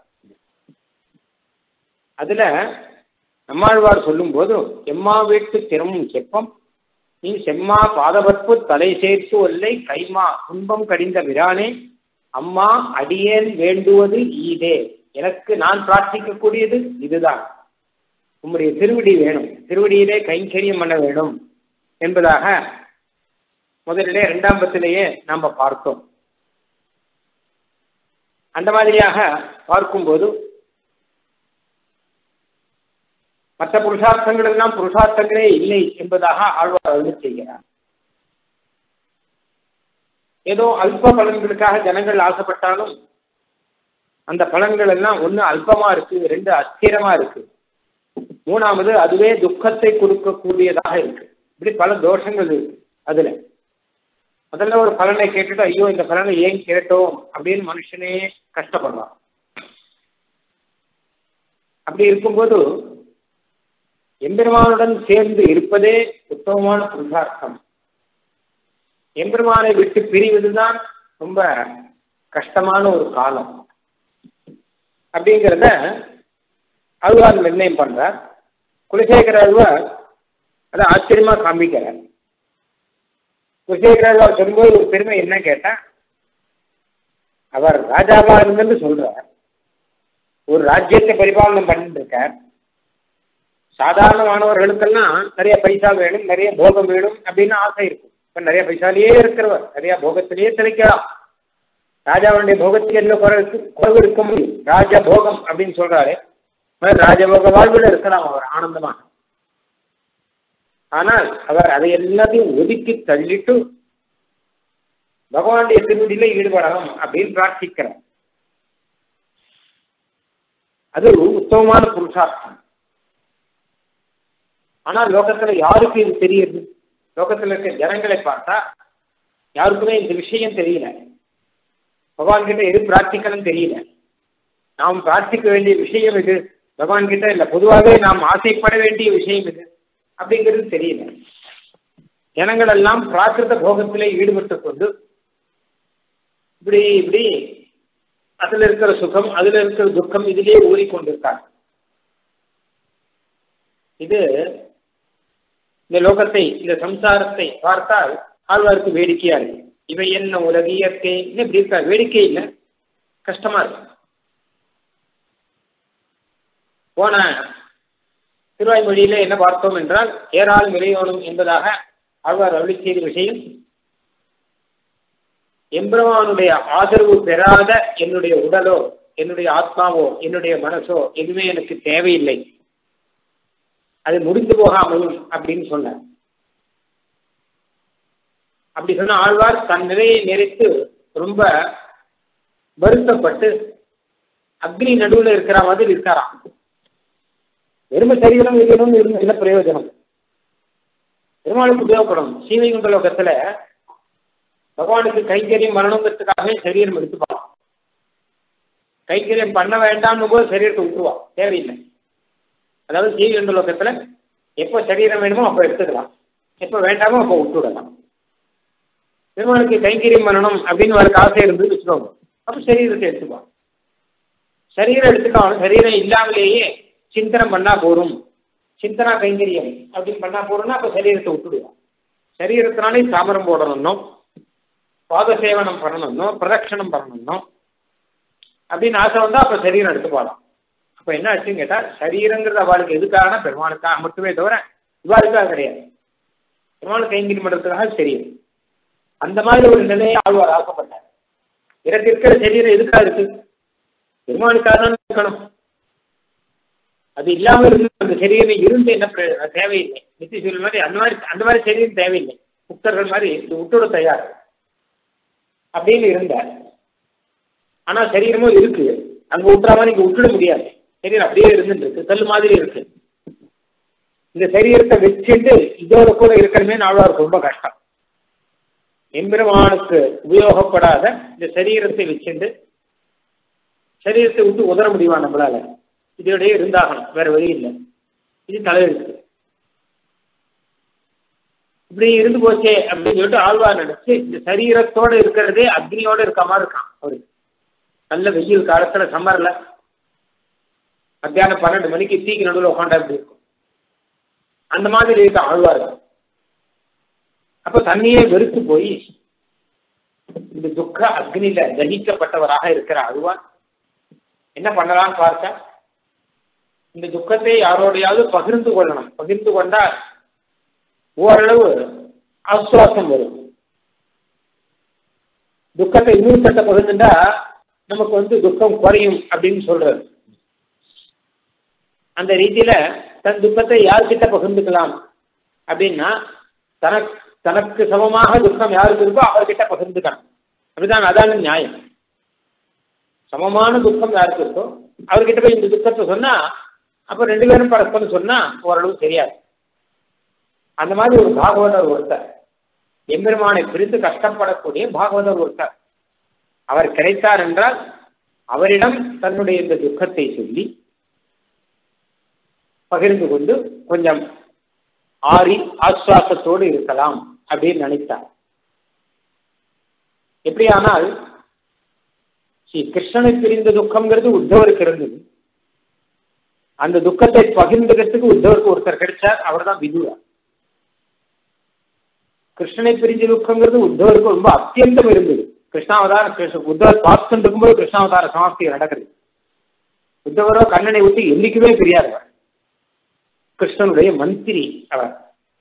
அதுல நம்மாழ்வார் சொல்லும் போது எம்மா வீட்டு திறமும் செப்பம் நீ செம்மா பாதவற்பு தலை சேர்த்து ஒல்லை கைமா துன்பம் கடிந்த விரானே அம்மா அடியேன் வேண்டுவது ஈதே எனக்கு நான் பிரார்த்திக்கக்கூடியது இதுதான் உம்முடைய திருவடி வேணும் திருவடியிலே கைங்கரியம் பண்ண வேண்டும் என்பதாக முதலிலே இரண்டாம் பத்திலேயே நாம் பார்த்தோம் அந்த மாதிரியாக பார்க்கும்போது மற்ற புருஷார்த்தங்கள் எல்லாம் புருஷார்த்தங்களே இல்லை என்பதாக ஆழ்வார் அருள் செய்கிறார் ஏதோ அல்ப பலன்களுக்காக ஜனங்கள் ஆசைப்பட்டாலும் அந்த பலன்கள் எல்லாம் ஒன்று அல்பமா இருக்கு ரெண்டு அஸ்திரமா இருக்கு மூணாவது அதுவே துக்கத்தை கொடுக்கக்கூடியதாக இருக்கு இப்படி பல தோஷங்கள் இருக்கு அதுல முதல்ல ஒரு பலனை கேட்டுட்டு ஐயோ இந்த பலனை ஏன் கேட்டோம் அப்படின்னு மனுஷனே கஷ்டப்படுறான் அப்படி இருக்கும்போது எம்பெருமானுடன் சேர்ந்து இருப்பதே உத்தமமான புருஷார்த்தம் எம்பெருமானை விட்டு பிரிவதுதான் ரொம்ப கஷ்டமான ஒரு காலம் அப்படிங்கிறத அழுவார் நிர்ணயம் பண்றார் குலசேகர அழுவார் அதை ஆச்சரியமா காண்பிக்கிறார் குலசேகர அழுவார் சொல்லும்போது ஒரு பெருமை என்ன கேட்டா அவர் ராஜாவா இருந்தது சொல்றார் ஒரு ராஜ்யத்தை பரிபாலனம் பண்ணிட்டு இருக்கார் சாதாரண மாணவர்களுக்கெல்லாம் நிறைய பைசா வேணும் நிறைய போகம் வேணும் அப்படின்னு ஆசை இருக்கும் இப்ப நிறைய பைசாலேயே இருக்கிறவர் நிறைய போகத்திலேயே திளைக்கலாம் ராஜாவுடைய போகத்துக்கு என்ன குறை குறைவு இருக்க முடியும் ராஜ போகம் அப்படின்னு சொல்றாரு ராஜபோக வாழ்வில் இருக்கலாம் அவர் ஆனந்தமாக ஆனால் அவர் அதை எல்லாத்தையும் ஒதுக்கி தள்ளிட்டு பகவானுடைய திருவடியில ஈடுபடணும் அப்படின்னு பிரார்த்திக்கிறார் அது ஒரு உத்தமமான புருஷார்த்தம் ஆனால் லோகத்துல யாருக்கு இது தெரியுது லோகத்துல இருக்க ஜனங்களை பார்த்தா யாருக்குமே இந்த விஷயம் தெரியல பகவான் கிட்ட எது பிரார்த்திக்கணும் தெரியல நாம் பிரார்த்திக்க வேண்டிய விஷயம் இது பகவான் கிட்ட இல்ல பொதுவாகவே நாம் ஆசைப்பட வேண்டிய விஷயம் இது அப்படிங்கிறது தெரியல ஜனங்கள் எல்லாம் பிராகிருத போகத்திலே ஈடுபட்டு கொண்டு இப்படி இப்படி அதுல இருக்கிற சுகம் அதுல இருக்கிற துக்கம் இதிலேயே ஊறிக்கொண்டிருக்காங்க இது இந்த லோகத்தை இந்த சம்சாரத்தை பார்த்தால் ஆழ்வாருக்கு வேடிக்கையா இருக்கு இவை என்ன உலக இயற்கை இப்படி இருக்கா வேடிக்கை இல்லை கஷ்டமா இருக்கு போன திருவாய்மொழியில என்ன பார்த்தோம் என்றால் ஏறால் விளையோணும் என்பதாக ஆழ்வார் அருளி செய்த விஷயம் எம்பெருமானுடைய ஆதரவு பெறாத என்னுடைய உடலோ என்னுடைய ஆத்மாவோ என்னுடைய மனசோ எதுவுமே எனக்கு தேவையில்லை அது முடிந்து போக அமையும் அப்படின்னு சொன்னார் அப்படி சொன்ன ஆழ்வார் தன் நிலையை நிறைத்து ரொம்ப வருத்தப்பட்டு அக்னி நடுவில் இருக்கிற மாதிரி இருக்காராம் வெறும சரீரம் இருக்கணும்னு இருந்த என்ன பிரயோஜனம் பெருமாளுக்கு உபயோகப்படும் சீவைகுண்ட லோகத்துல பகவானுக்கு கைங்கரியம் வரணுங்கிறதுக்காகவே சரீரம் எடுத்துப்பான் கைங்கரியம் பண்ண வேண்டாம்னு போது சரீரத்தை விட்டுருவான் தேவையில்லை அதாவது சீவைகுண்ட லோகத்துல எப்போ சரீரம் வேணுமோ அப்போ எடுத்துக்கலாம் எப்போ வேண்டாமோ அப்போ விட்டுவிடலாம் பெருமாளுக்கு கைங்கரியம் பண்ணணும் அப்படின்னு ஒரு ஆசை இருந்து வச்சுக்கோங்க அப்போ சரீரத்தை எடுத்துப்பான் சரீரம் எடுத்துக்காம சரீரம் இல்லாமலேயே சிந்தனம் பண்ணா போரும் சிந்தனா கைங்கரியம் அப்படின்னு பண்ணா போறோம்னா அப்ப சரீரத்தை விட்டுடுவோம் சரீரத்தினாலே சாமரம் போடணும்னோ பாத சேவனம் பண்ணணும்னோ பிரதட்சணம் பண்ணணும்னோ அப்படின்னு ஆசை வந்தா அப்ப சரீரம் எடுத்து போகலாம் அப்ப என்ன ஆச்சுன்னு கேட்டா சரீரங்கிறது அவளுக்கு எதுக்காகனா பெருமாளுக்காக மட்டுமே தவிர இவாளுக்காக கிடையாது பெருமாள் கைங்கரியம் பண்றதுக்காக சரீரம் அந்த மாதிரி ஒரு நிலையை ஆழ்வார் ஆசைப்பட்டார் எனக்கு இருக்கிற சரீரம் எதுக்காக இருக்கு பெருமாளுக்காக தான் இருக்கணும் அது இல்லாம இருந்து அந்த சரீரம் இருந்து என்ன தேவையில்லை நித்திய சூரியன் மாதிரி அந்த மாதிரி அந்த மாதிரி சரீரம் தேவையில்லை புத்தர்கள் மாதிரி இது விட்டுட தயார் அப்படின்னு இருந்தார் ஆனா சரீரமும் இருக்கு அங்க விட்டுறாம நீங்க விட்டுட முடியாது சரீரம் அப்படியே இருந்துட்டு இருக்கு கல் மாதிரி இருக்கு இந்த சரீரத்தை வச்சுட்டு இதோட கூட இருக்கணுமே நாளாருக்கு ரொம்ப கஷ்டம் எம்பெருமானுக்கு உபயோகப்படாத இந்த சரீரத்தை வச்சுட்டு சரீரத்தை விட்டு உதற முடியுமா நம்மளால இதோடய இருந்தாகணும் வேற வழி இல்லை இது தலையெழுத்து இப்படி இருந்து போச்சே அப்படின்னு சொல்லிட்டு ஆழ்வார் நினைச்சு இந்த சரீரத்தோட இருக்கிறதே அக்னியோட இருக்க மாதிரி இருக்கான் அவருக்கு நல்ல வெயில் காலத்துல சம்மர்ல மத்தியானம் பன்னெண்டு மணிக்கு தீக்கு நடுவில் உட்காண்டா இப்படி இருக்கும் அந்த மாதிரி இருக்க ஆழ்வார் அப்ப தண்ணியே வெறுத்து போய் இந்த துக்க அக்னியில தகிக்கப்பட்டவராக இருக்கிற ஆழ்வார் என்ன பண்ணலாம்னு பார்த்தா இந்த துக்கத்தை யாரோடையாவது பகிர்ந்து கொள்ளணும் பகிர்ந்து கொண்டால் ஓரளவு ஆசுவாசம் வரும் துக்கத்தை இன்னொருத்தட்ட பகிர்ந்துட்டா நமக்கு வந்து துக்கம் குறையும் அப்படின்னு சொல்றது அந்த ரீதியில தன் துக்கத்தை யார்கிட்ட பகிர்ந்துக்கலாம் அப்படின்னா தனக்கு தனக்கு சமமாக துக்கம் யாருக்கு இருக்கோ அவர்கிட்ட பகிர்ந்துக்கணும் அப்படிதான் அதான நியாயம் சமமான துக்கம் யாருக்கு இருக்கோ அவர்கிட்ட போய் இந்த துக்கத்தை சொன்னா அப்ப ரெண்டு பேரும் பரஸ்பரம் சொன்னா ஓரளவு தெரியாது அந்த மாதிரி ஒரு பாகவதர் ஒருத்தர் எம்பெருமானை பிரித்து கஷ்டப்படக்கூடிய பாகவதர் ஒருத்தர் அவர் கிடைத்தார் என்றால் அவரிடம் தன்னுடைய இந்த துக்கத்தை சொல்லி பகிர்ந்து கொண்டு கொஞ்சம் ஆறி ஆஸ்வாசத்தோடு இருக்கலாம் அப்படின்னு நினைத்தார் எப்படியானால் ஸ்ரீ கிருஷ்ணனை பிரிந்த துக்கம்ங்கிறது உத்தவருக்கு இருந்தது அந்த துக்கத்தை பகிர்ந்துக்கிறதுக்கு உத்தவருக்கு ஒருத்தர் கிடைச்சார் அவர் தான் விதுரா கிருஷ்ணனை பிரிஞ்ச துக்கங்கிறது உத்தவருக்கு ரொம்ப அத்தியந்தம் இருந்தது கிருஷ்ணாவதார கிருஷ்ண உத்தவர் பார்த்துட்டு இருக்கும்போது கிருஷ்ணாவதார சமாப்தி நடக்குது உத்தவரோ கண்ணனை விட்டு என்னைக்குமே பிரியாதவர் கிருஷ்ணனுடைய மந்திரி அவர்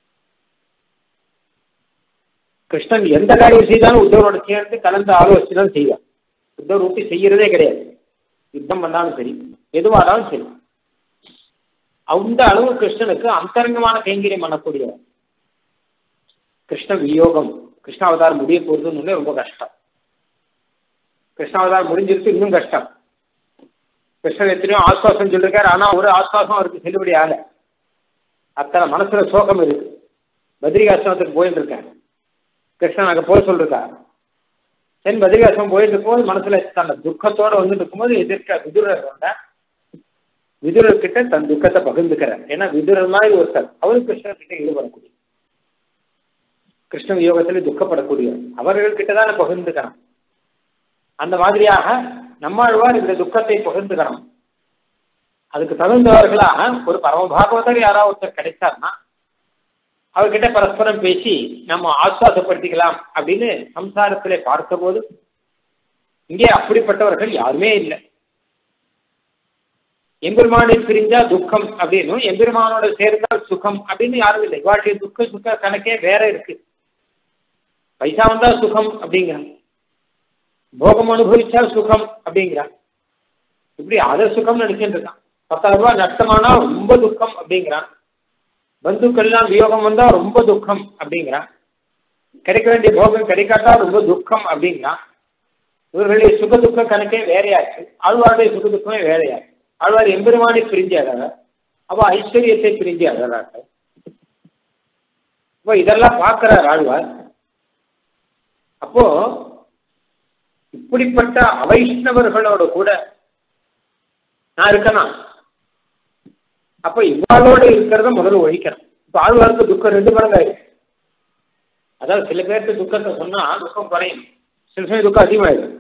கிருஷ்ணன் எந்த காரியம் செய்தாலும் உத்தவரோட சேர்ந்து கலந்து ஆலோசிச்சு தான் செய்வார் உத்தவர் விட்டு செய்யறதே கிடையாது யுத்தம் பண்ணாலும் சரி எதுவானாலும் சரி அந்த அளவு கிருஷ்ணனுக்கு அந்தரங்கமான கைங்கரியம் பண்ணக்கூடியவர் கிருஷ்ண வியோகம் கிருஷ்ணாவதாரம் முடிய போறதுன்னு ரொம்ப கஷ்டம் கிருஷ்ணாவதாரம் முடிஞ்சிருக்கு இன்னும் கஷ்டம் கிருஷ்ணன் எத்தனையோ ஆஸ்வாசம் சொல்லிருக்காரு ஆனா ஒரு ஆஸ்வாசம் அவருக்கு செல்லுபடி ஆகல அத்தனை மனசுல சோகம் இருக்கு பத்ரிகாசிரமத்துக்கு போயிட்டு இருக்கேன் கிருஷ்ணன் அங்கே போய் சொல்லிருக்காரு சரி பத்ரிகாசிரமம் போயிட்டு இருக்கும்போது மனசுல தன்னை துக்கத்தோட வந்துட்டு இருக்கும்போது எதிர்க்க விதுரர் வந்தா விதுரர் கிட்ட தன் துக்கத்தை பகிர்ந்துக்கிறார் ஏன்னா விதுரர் மாதிரி ஒருத்தர் அவரு கிருஷ்ணர் கிட்ட ஈடுபடக்கூடிய கிருஷ்ண யோகத்துல துக்கப்படக்கூடியவர் அவர்கள் கிட்ட தான் பகிர்ந்துக்கணும் அந்த மாதிரியாக நம்மாழ்வார் இந்த துக்கத்தை பகிர்ந்துக்கணும் அதுக்கு தகுந்தவர்களாக ஒரு பரமபாகவதர் யாராவது ஒருத்தர் கிடைச்சார்னா அவர்கிட்ட பரஸ்பரம் பேசி நம்ம ஆஸ்வாசப்படுத்திக்கலாம் அப்படின்னு சம்சாரத்திலே பார்த்தபோது இங்கே அப்படிப்பட்டவர்கள் யாருமே இல்லை எம்பெருமானை பிரிஞ்சா துக்கம் அப்படின்னும் எம்பெருமானோட சேர்ந்தால் சுகம் அப்படின்னு யாரும் இல்லை இவாளுடைய துக்க சுக்க கணக்கே வேற இருக்கு பைசா வந்தா சுகம் அப்படிங்கிறான் போகம் அனுபவிச்சா சுகம் அப்படிங்கிறான் இப்படி அதை சுகம் நினைச்சுட்டு இருக்கான் பத்தாயிரம் ரூபாய் நஷ்டமானா ரொம்ப துக்கம் அப்படிங்கிறான் பந்துக்கள்லாம் வியோகம் வந்தா ரொம்ப துக்கம் அப்படிங்கிறான் கிடைக்க வேண்டிய போகம் கிடைக்காட்டா ரொம்ப துக்கம் அப்படிங்கிறான் இவர்களுடைய சுக துக்க கணக்கே வேறையாச்சு ஆழ்வாருடைய சுக துக்கமே வேறையாச்சு ஆழ்வார் எம்பெருமானை பிரிஞ்சு அழகார் அவ ஐஸ்வர்யத்தை பிரிஞ்சு அழகார்கள் இப்போ இதெல்லாம் பார்க்கிறார் ஆழ்வார் அப்போ இப்படிப்பட்ட அவைஷ்ணவர்களோட கூட நான் இருக்கனா அப்ப இவ்வாளோட இருக்கிறத முதல்ல ஒழிக்கணும் இப்ப ஆழ்வாருக்கு துக்கம் ரெண்டு மடங்கு ஆயிடுச்சு அதாவது சில பேருக்கு துக்கத்தை சொன்னா துக்கம் குறையும் சில சமயம் துக்கம் அதிகமாயிடும்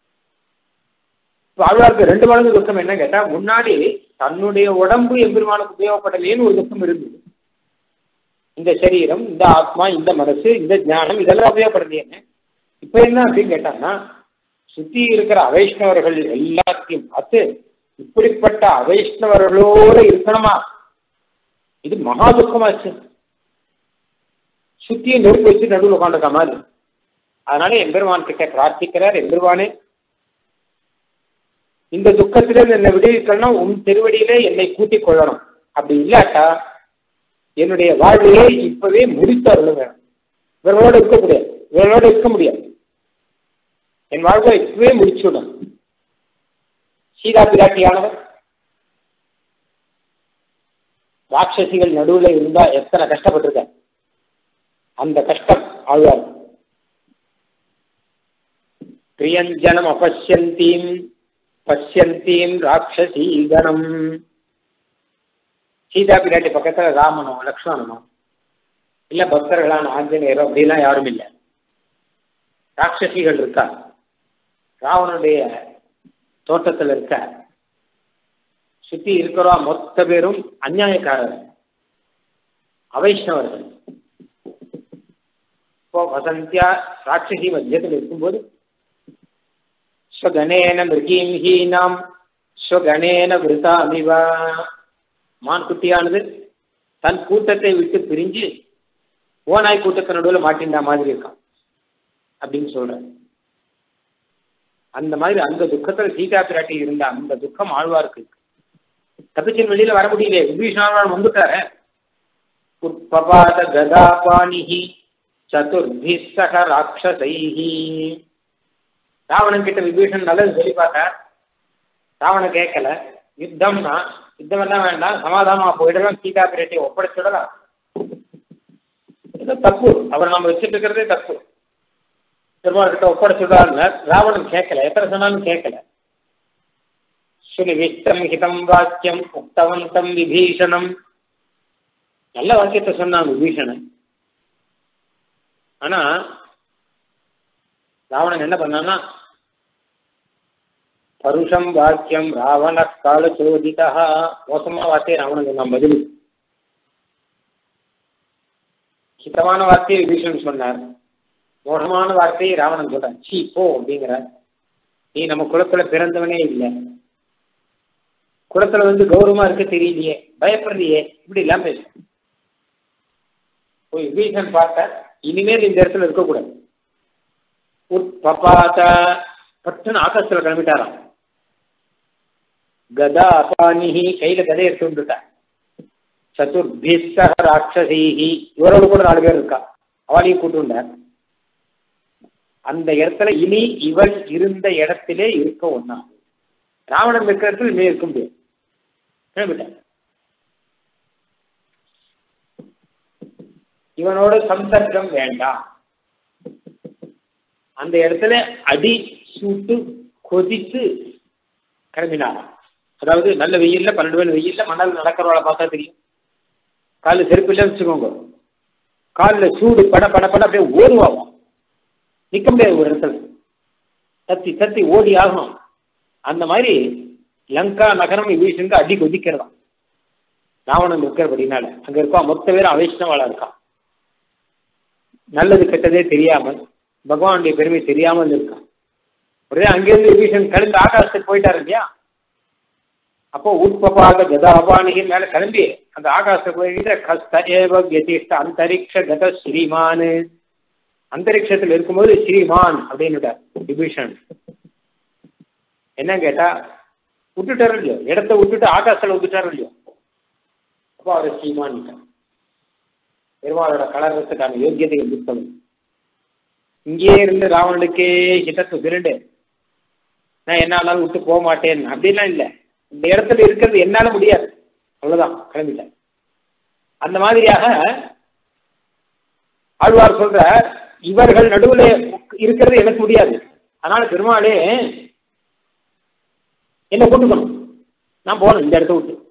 இப்ப ஆழ்வாருக்கு ரெண்டு மடங்கு துக்கம் என்ன கேட்டா முன்னாடி தன்னுடைய உடம்பு எம்பெருமானுக்கு உபயோகப்படலேன்னு ஒரு துக்கம் இருந்தது இந்த சரீரம் இந்த ஆத்மா இந்த மனசு இந்த ஞானம் இதெல்லாம் உபயோகப்படலையே இப்ப என்ன அப்படின்னு கேட்டாங்கன்னா சுத்தி இருக்கிற அவைஷ்ணவர்கள் எல்லாத்தையும் பார்த்து இப்படிப்பட்ட அவைஷ்ணவர்களோட இருக்கணுமா இது மகா துக்கமாச்சு சுத்தியை நெருப்பு வச்சு நடுவில் உட்காந்துருக்க மாதிரி அதனால எம்பெருமான் கிட்ட பிரார்த்திக்கிறார் எம்பெருமானே இந்த துக்கத்திலிருந்து என்னை விடுவிக்கணும் உன் திருவடியிலே என்னை கூட்டிக் கொள்ளணும் அப்படி இல்லாட்டா என்னுடைய வாழ்வையே இப்பவே முடித்து அருளுங்க இவர்களோட இருக்க முடியாது இவர்களோட இருக்க முடியாது என் வாழ்வை இப்பவே முடிச்சுடும் சீதா பிராட்டியானவர் ராட்சசிகள் நடுவில் இருந்தா எத்தனை கஷ்டப்பட்டிருக்க அந்த கஷ்டம் ஆழ்வார் பிரியஞ்சனம் அபஷ்யந்தீம் பஷ்யந்தீம் ராட்சசீகணம் சீதா பிராட்டி பக்கத்துல ராமனோ லக்ஷ்மணனோ இல்ல பக்தர்களான ஆஞ்சநேயரோ அப்படிலாம் யாரும் இல்லை ராட்சசிகள் இருக்கா ராவனுடைய தோட்டத்தில் இருக்க சுத்தி இருக்கிறவா மொத்த பேரும் அந்நியாயக்காரர் அவைஷ்ணவர்கள் இப்போ வசந்தியா ராட்சசி மத்தியத்தில் இருக்கும்போது ஸ்வகணேன மிருகீம் ஹீனாம் ஸ்வகணேன விருதாமிவா மான்குட்டியானது தன் கூட்டத்தை விட்டு பிரிஞ்சு ஓனாய் கூட்டத்தை நடுவில் மாட்டின்ற மாதிரி இருக்கான் அப்படின்னு சொல்றேன் அந்த மாதிரி அந்த துக்கத்தில் சீதா பிராட்டி இருந்த அந்த துக்கம் ஆழ்வாருக்கு இருக்கு தப்பிச்சின் வெளியில வர முடியல விபீஷணாழ்வான் வந்துட்டாரு உற்பபாத கதாபாணிஹி சதுர்பி சக ராட்சசைஹி ராவணன் கிட்ட விபீஷன் நல்லது சொல்லி பார்த்தார் ராவணன் கேட்கல யுத்தம்னா யுத்தம் எல்லாம் வேண்டாம் சமாதானமா போயிடலாம் சீதா பிராட்டியை ஒப்படைச்சிடலாம் இது தப்பு அவர் நம்ம வச்சுட்டு இருக்கிறதே தப்பு பெருமாள் கிட்ட ஒப்படைச்சுடாருன்னு ராவணன் கேட்கல எத்தனை சொன்னாலும் கேட்கல சுனிவிஷ்டம் ஹிதம் வாக்கியம் உக்தவந்தம் விபீஷணம் நல்ல வாக்கியத்தை சொன்னான் விபீஷணன் ஆனா ராவணன் என்ன பண்ணான்னா பருஷம் வாக்கியம் ராவண கால சோதிதா மோசமான வார்த்தையை ராவணன் சொன்னான் பதில் ஹிதமான வார்த்தையை விபீஷணன் சொன்னார் மோசமான வார்த்தையை ராவணன் சொல்றான் சீ போ அப்படிங்கிற நீ நம்ம குலத்துல பிறந்தவனே இல்லை குலத்துல வந்து கௌரவமா இருக்க தெரியலையே பயப்படுறியே இப்படி இல்லாம பேச போய் விபீஷன் பார்த்த இனிமேல் இந்த இடத்துல இருக்கக்கூடாது உட்பபாத பட்டுன்னு ஆகாசத்துல கிளம்பிட்டாராம் கதா அபானிஹி கையில கதை எடுத்து வந்துட்டார் சதுர்பிஸ்ஸக ராட்சசீஹி இவரோடு கூட நாலு பேர் இருக்கா அவளையும் கூட்டுண்டார் அந்த இடத்துல இனி இவள் இருந்த இடத்திலே இருக்க ஒன்னா ராவணன் இருக்கிற இடத்துல இனிமே இருக்க முடியாது கிளம்பிட்டார் இவனோட சம்பர்க்கம் வேண்டாம் அந்த இடத்துல அடி சூட்டு கொதித்து கிளம்பினாராம் அதாவது நல்ல வெயில்ல பன்னெண்டு மணி வெயில்ல மணல் நடக்கிறவளை பார்த்தா தெரியும் காலில் செருப்பு இல்லைன்னு வச்சுக்கோங்க காலில் சூடு பட பட பட அப்படியே ஓடுவாகும் நிற்க முடியாது ஒரு இடத்துல தத்தி தத்தி ஓடி ஆகணும் அந்த மாதிரி லங்கா நகரம் வீசுங்க அடி கொதிக்கிறதாம் ராவணன் இருக்கிறபடினால அங்க இருக்கா மொத்த பேரும் அவைஷ்ணவாளா இருக்கான் நல்லது கெட்டதே தெரியாமல் பகவானுடைய பெருமை தெரியாமல் இருக்கான் உடனே அங்கிருந்து விபீஷன் கிளம்பி ஆகாசத்துக்கு போயிட்டாரு இல்லையா அப்போ உட்பபாக கதாபானிகி மேல கிளம்பி அந்த ஆகாசத்துக்கு போயிட்டு கஸ்த ஏவ வியதிஷ்ட அந்தரிக்ஷ கத ஸ்ரீமான் அந்தரிக்ஷத்தில் இருக்கும்போது ஸ்ரீமான் அப்படின்னுட்டார் விபீஷன் என்ன கேட்டா விட்டுட்டாரு இல்லையோ இடத்த விட்டுட்டு ஆகாசத்துல விட்டுட்டாரு இல்லையோ அப்போ அவர் ஸ்ரீமான் பெருமாளோட கலரத்துக்கான யோக்கியதையை கொடுத்தவன் இங்கே இருந்து ராவணனுக்கே ஹிதத்து திருண்டு நான் என்ன ஆனாலும் விட்டு போக மாட்டேன் அப்படின்லாம் இல்லை இந்த இடத்துல இருக்கிறது என்னால முடியாது அவ்வளவுதான் கிளம்பிட்டேன் அந்த மாதிரியாக ஆழ்வார் சொல்ற இவர்கள் நடுவில் இருக்கிறது எனக்கு முடியாது அதனால பெருமாளே என்ன கூட்டுக்கணும் நான் போனேன் இந்த இடத்த விட்டு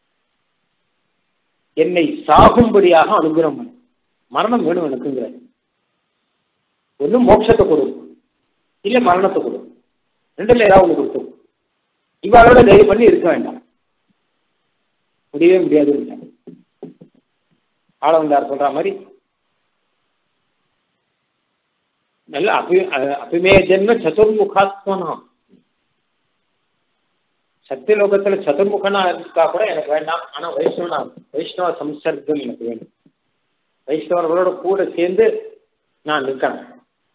என்னை சாகும்படியாக அனுகிரகம் பண்ணு மரணம் வேணும் எனக்குங்கிறார் ஒன்று மோட்சத்தை கொடு இல்லை மரணத்தை கொடு ரெண்டுல ஏதாவது ஒன்று கொடுத்தோம் இவாளோட தயவு பண்ணி இருக்க வேண்டாம் முடியவே முடியாது ஆளவந்தார் சொல்ற மாதிரி நல்ல அபி அபிமே ஜென்ம சதுர்முகாத்மனாம் சத்தியலோகத்துல சதுர்முகனா இருக்கா கூட எனக்கு வேண்டாம் ஆனா வைஷ்ணவனா வைஷ்ணவ சம்சர்க்கம் எனக்கு வேணும் வைஷ்ணவர்களோட கூட சேர்ந்து நான் நிற்கணும்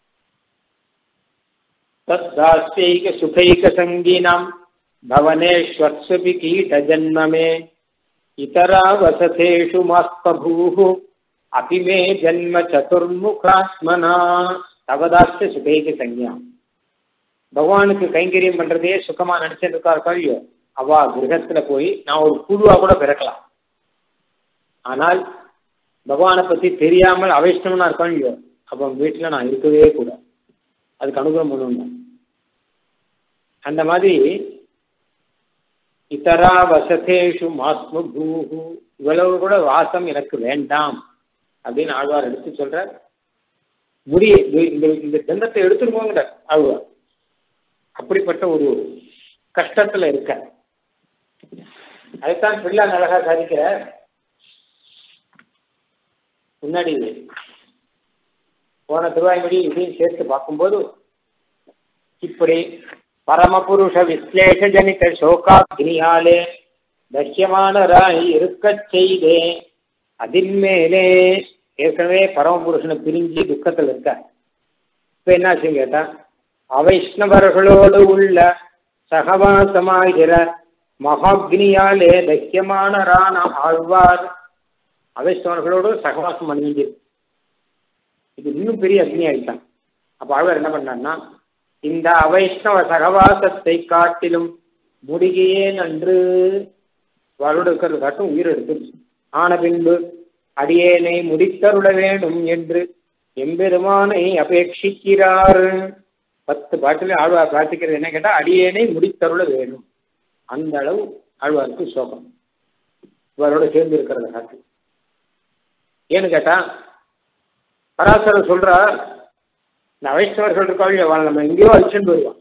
தத்தாஸ்தைக சுகைக சங்கீனாம் भवनेष्वत्सपि कीटजन्म मे इतरा वसथेषु मास्तभूः अपि मे जन्म சதுர்முகாத்மனா தவதாஸ்ய சுகைக்கு சங்கியா பகவானுக்கு கைங்கரியம் பண்றதே சுகமா நினைச்சிட்டு இருக்கா இல்லையோ அவா கிரகத்துல போய் நான் ஒரு குழுவா கூட பிறக்கலாம் ஆனால் பகவானை பத்தி தெரியாமல் அவைஷ்ணவனா இருக்கான் இல்லையோ அப்ப வீட்டுல நான் இருக்கவே கூட அதுக்கு அனுகிரகம் பண்ணணும் அந்த மாதிரி இதரா வசதேஷு மாஸ்ம பூஹு இவ்வளவு கூட வாசம் எனக்கு வேண்டாம் அப்படின்னு ஆழ்வார் எடுத்து சொல்ற முடி இந்த இந்த தந்தத்தை எடுத்துருவோங்கிற ஆழ்வார் அப்படிப்பட்ட ஒரு கஷ்டத்துல இருக்க அதைத்தான் பிள்ளை அழகா சாதிக்கிற முன்னாடி போன திருவாய்மொழி இதையும் சேர்த்து பார்க்கும்போது இப்படி பரமபுருஷ விஸ்லேஷ ஜனித சோகாக்னியாலே தஷ்யமானராய் இருக்கச் செய்தே அதின் மேலே ஏற்கனவே பரமபுருஷனை பிரிஞ்சு துக்கத்தில் இருக்க இப்ப என்னாச்சு கேட்டா அவைஷ்ணவர்களோடு உள்ள சகவாசமாகிற மகாக்னியாலே தக்கியமானரான ஆழ்வார் அவைஷ்ணவர்களோடு சகவாசம் பண்ணி இது இன்னும் பெரிய அக்னி ஆயிட்டான் அப்ப ஆழ்வார் என்ன பண்ணார்னா இந்த அவைஷ்ணவ சகவாசத்தை காட்டிலும் முடிகையே நன்று அவளோட இருக்கிறது காட்டும் உயிர் எடுத்து ஆன பின்பு அடியேனை முடித்தருள வேண்டும் என்று எம்பெருமானை அபேட்சிக்கிறார் பத்து பாட்டில் ஆழ்வார் பிரார்த்திக்கிறது என்ன கேட்டா அடியேனை முடித்தருள வேணும் அந்த அளவு ஆழ்வாருக்கு சோகம் இவரோட சேர்ந்து இருக்கிறத காட்டு ஏன்னு கேட்டா பராசரர் சொல்றார் இந்த வைஷ்ணவர்கள் இருக்காள் அவள் நம்ம எங்கேயோ அழிச்சுட்டு வருவான்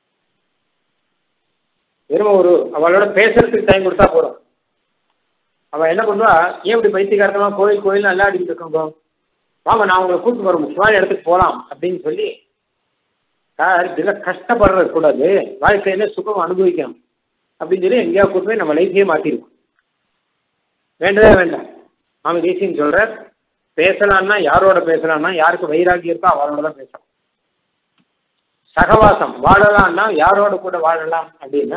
வெறும் ஒரு அவளோட பேசுறதுக்கு டைம் கொடுத்தா போதும் அவள் என்ன பண்ணுவா ஏன் இப்படி பைத்தியகாரத்தமா கோயில் கோயில் நல்லா அடிக்கிட்டு இருக்கோங்க வாங்க நான் உங்களை கூப்பிட்டு வர முக்கியமான இடத்துக்கு போகலாம் அப்படின்னு சொல்லி சார் இதெல்லாம் கஷ்டப்படுறது கூடாது வாழ்க்கையில சுகம் அனுபவிக்கணும் அப்படின்னு சொல்லி எங்கேயாவது கூட்டு போய் நம்ம லைஃபையே மாற்றிடுவோம் வேண்டவே வேண்டாம் மாமி தேசியம் சொல்கிறார் பேசலாம்னா யாரோட பேசலாம்னா யாருக்கு வைராகியம் இருக்கோ அவரோட தான் பேசலாம் சகவாசம் வாழலாம்னா யாரோட கூட வாழலாம் அப்படின்னா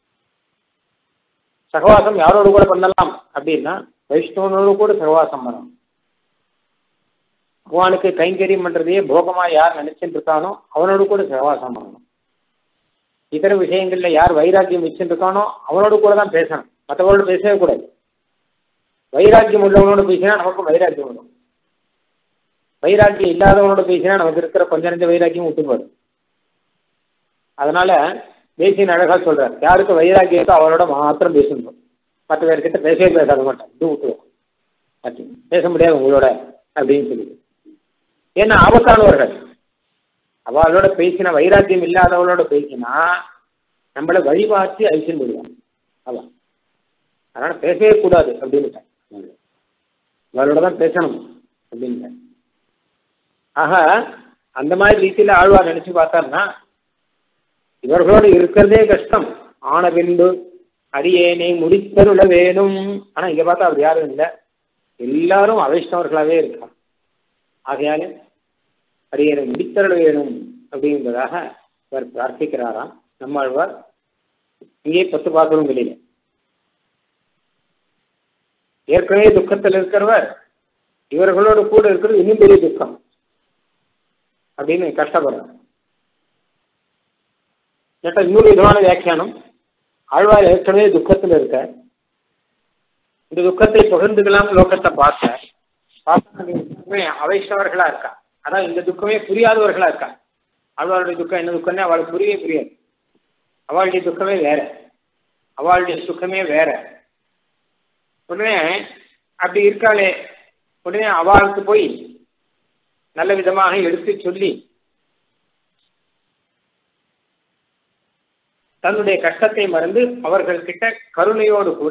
சகவாசம் யாரோடு கூட பண்ணலாம் அப்படின்னா வைஷ்ணவனோடு கூட சகவாசம் பண்ணணும் பகவானுக்கு கைங்கரியம் பண்றதையே போகமா யார் நினைச்சிட்டு இருக்கானோ அவனோடு கூட சகவாசம் பண்ணணும் இதர விஷயங்கள்ல யார் வைராக்கியம் வச்சுட்டு இருக்கானோ அவனோடு கூட தான் பேசணும் மற்றவங்களோட பேசவே கூடாது வைராக்கியம் உள்ளவனோட பேசினா நமக்கு வைராக்கியம் வரும் வைராக்கியம் இல்லாதவனோட பேசினா நமக்கு இருக்கிற கொஞ்ச நெஞ்ச வைராக்கியம் விட்டு போடும் அதனால தேசியன் அழகா சொல்றார் யாருக்கு வைராக்கியம் இருக்கோ அவரோட மாத்திரம் பேசணும் மற்ற பேர்கிட்ட பேசவே பேசாத மாட்டான் இது விட்டுருவோம் பேச முடியாது உங்களோட அப்படின்னு சொல்லி ஏன்னா ஆபத்தானவர்கள் அவளோட பேசின வைராக்கியம் இல்லாதவளோட பேசினா நம்மளை வழிபாத்தி அழிச்சுன்னு போடுவான் அவன் அதனால பேசவே கூடாது அப்படின்னு அவளோட தான் பேசணும் அப்படின்னு ஆக அந்த மாதிரி ரீதியில ஆழ்வார் நினைச்சு பார்த்தாருன்னா இவர்களோடு இருக்கிறதே கஷ்டம் ஆன பின்பு அடியேனை முடித்தருள வேணும் ஆனா இங்க பார்த்தா அப்படி யாரும் இல்லை எல்லாரும் அவைஷ்ணவர்களாவே இருக்காங்க ஆகையால அடியேனை முடித்தருள வேணும் அப்படிங்கிறதாக இவர் பிரார்த்திக்கிறாராம் நம்மாழ்வார் இங்கே பத்து பார்க்கணும் வெளியில ஏற்கனவே துக்கத்தில் இருக்கிறவர் இவர்களோடு கூட இருக்கிறது இன்னும் பெரிய துக்கம் அப்படின்னு கஷ்டப்படுறார் கேட்டால் இன்னொரு விதமான வியாக்கியானம் ஆழ்வார் ஏற்கனவே துக்கத்தில் இருக்க இந்த துக்கத்தை பகிர்ந்துக்கலாம் லோகத்தை பார்த்த பார்த்தா அவைஷ்ணவர்களா இருக்கா அதான் இந்த துக்கமே புரியாதவர்களா இருக்கா ஆழ்வாருடைய துக்கம் என்ன துக்கம்னே அவளுக்கு புரியவே புரியாது அவளுடைய துக்கமே வேற அவளுடைய சுக்கமே வேற உடனே அப்படி இருக்காளே உடனே அவளுக்கு போய் நல்ல விதமாக எடுத்து சொல்லி தன்னுடைய கஷ்டத்தை மறந்து அவர்கள் கிட்ட கருணையோடு கூட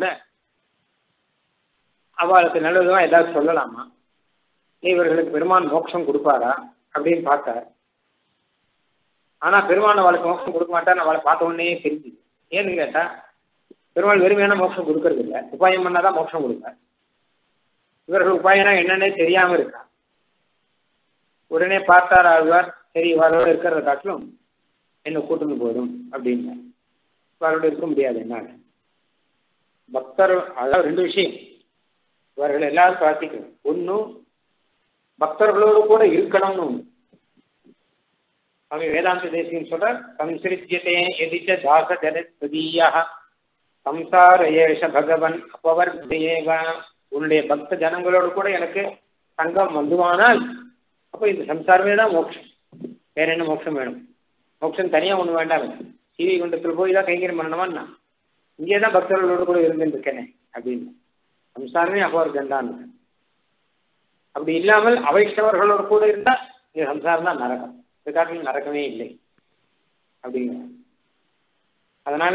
அவளுக்கு நல்ல விதமாக ஏதாவது சொல்லலாமா இவர்களுக்கு பெருமான் மோட்சம் கொடுப்பாரா அப்படின்னு பார்த்தார் ஆனா பெருமான் அவளுக்கு மோட்சம் கொடுக்க மாட்டார் அவளை பார்த்த உடனே தெரிஞ்சு ஏன்னு கேட்டா பெருமாள் வெறுமையான மோட்சம் கொடுக்கறது இல்லை உபாயம் பண்ணாதான் மோட்சம் கொடுப்பார் இவர்கள் உபாயம்னா என்னன்னே தெரியாம இருக்கா உடனே பார்த்தார் ஆழ்வார் சரி இவரோட இருக்கிறத காட்டிலும் என்ன கூட்டுன்னு போதும் அப்படின்னு இவரோட இருக்க முடியாது என்னால் பக்தர் அதாவது ரெண்டு விஷயம் இவர்கள் எல்லாரும் பிரார்த்திக்கணும் ஒன்றும் பக்தர்களோடு கூட இருக்கணும்னு ஒன்று சுவாமி வேதாந்த தேசியம் சொல்ற சம்சிருத்தியதே எதிச்ச தாச ஜனத்வதீயா சம்சார ஏஷ பகவன் அப்பவர்த்தேவ உன்னுடைய பக்த ஜனங்களோடு கூட எனக்கு சங்கம் வந்துவானால் அப்போ இந்த சம்சாரமே தான் மோட்சம் வேற என்ன மோட்சம் வேணும் மோட்சம் தனியாக ஒன்று வேண்டாம் சீவி குண்டத்தில் போய் தான் கைங்கரியம் பண்ணணுமா இங்கே தான் பக்தர்களோடு கூட இருந்துட்டு இருக்கேனே அப்படின்னு சம்சாரமே அப்பவர் தான் அப்படி இல்லாமல் அவைஷ்ணவர்களோடு கூட இருந்தால் இந்த சம்சாரம் தான் நரகம் இந்த காட்டில் நரகமே இல்லை அப்படிங்கிற அதனால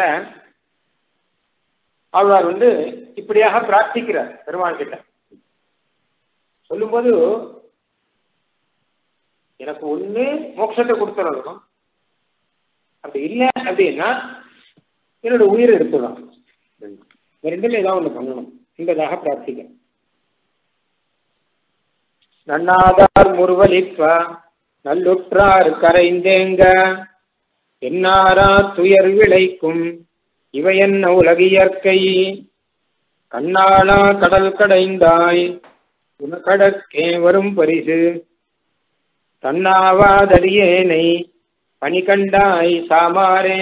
ஆழ்வார் வந்து இப்படியாக பிரார்த்திக்கிறார் பெருமாள் கிட்ட சொல்லும்போது எனக்கு ஒண்ணு மோட்சத்தை கொடுத்துடணும் அப்படி இல்லை அப்படின்னா என்னோட உயிரை எடுத்துடலாம் ரெண்டுல ஏதாவது ஒன்று பண்ணணும் என்பதாக பிரார்த்திக்க நன்னாதார் முருவலிப்ப நல்லுற்றார் கரைந்தேங்க என்னாரா துயர் விளைக்கும் இவை என்ன உலகியற்கை கண்ணாளா கடல் கடைந்தாய் உனக்கடற்கே வரும் பரிசு தன்னாவாதடியேனை பணி கண்டாய் சாமாரே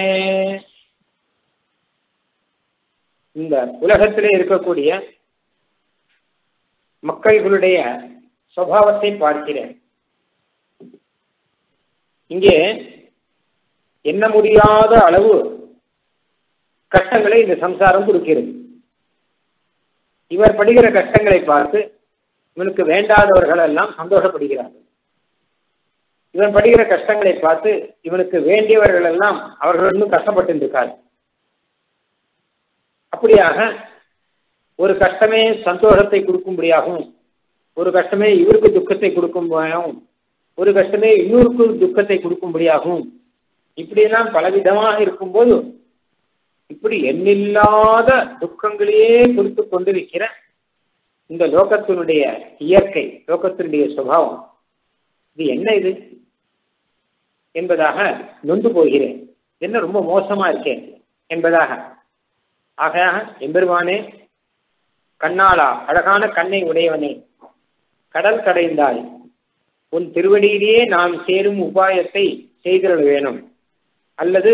இந்த உலகத்திலே இருக்கக்கூடிய மக்கள்களுடைய சுவாவத்தை பார்க்கிறேன் இங்கே எண்ண முடியாத அளவு கஷ்டங்களை இந்த சம்சாரம் கொடுக்கிறது இவர் படுகிற கஷ்டங்களை பார்த்து இவனுக்கு வேண்டாதவர்கள் எல்லாம் சந்தோஷப்படுகிறார்கள் இவன் படுகிற கஷ்டங்களை பார்த்து இவனுக்கு வேண்டியவர்கள் எல்லாம் அவர்கள் இன்னும் கஷ்டப்பட்டு இருக்கார் அப்படியாக ஒரு கஷ்டமே சந்தோஷத்தை கொடுக்கும்படியாகவும் ஒரு கஷ்டமே இவருக்கு துக்கத்தை கொடுக்கும்படியாகவும் ஒரு கஷ்டமே இன்னொருக்கு துக்கத்தை கொடுக்கும்படியாகவும் இப்படியெல்லாம் பலவிதமாக இருக்கும்போது இப்படி எண்ணில்லாத துக்கங்களையே கொடுத்து கொண்டிருக்கிற இந்த லோகத்தினுடைய இயற்கை லோகத்தினுடைய சுபாவம் இது என்ன இது என்பதாக நொந்து போகிறேன் என்ன ரொம்ப மோசமா இருக்கேன் என்பதாக ஆக எம்பெருமானே கண்ணாளா அழகான கண்ணை உடையவனே கடல் கடைந்தாய் உன் திருவடியிலேயே நாம் சேரும் உபாயத்தை செய்திட வேணும் அல்லது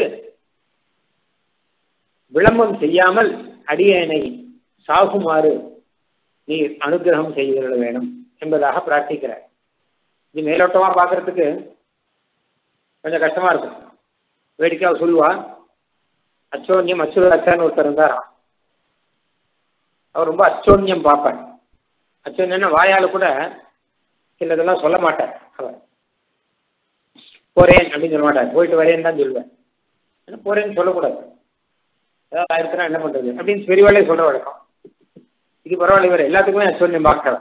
விளம்பம் செய்யாமல் அடியனை சாகுமாறு நீ அனுகிரகம் செய்திட வேணும் என்பதாக பிரார்த்திக்கிறார் இது மேலோட்டமா பார்க்கறதுக்கு கொஞ்சம் கஷ்டமா இருக்கும் வேடிக்கையா சொல்லுவா அச்சோன்யம் அச்சுராச்சான்னு ஒருத்தர் இருந்தாராம் அவர் ரொம்ப அச்சோன்யம் பார்ப்பார் அச்சோன்யம்னா வாயால கூட சிலதெல்லாம் சொல்ல மாட்டார் அவர் போறேன் அப்படின்னு சொல்ல மாட்டார் போயிட்டு வரேன்னு தான் சொல்லுவேன் ஏன்னா போறேன்னு சொல்லக்கூடாது ஏதாவது ஆயிருக்குன்னா என்ன பண்றது அப்படின்னு பெரியவாளே சொல்ற வழக்கம் இது பரவாயில்ல இவர் எல்லாத்துக்குமே அச்சோன்யம் பார்க்கிறவர்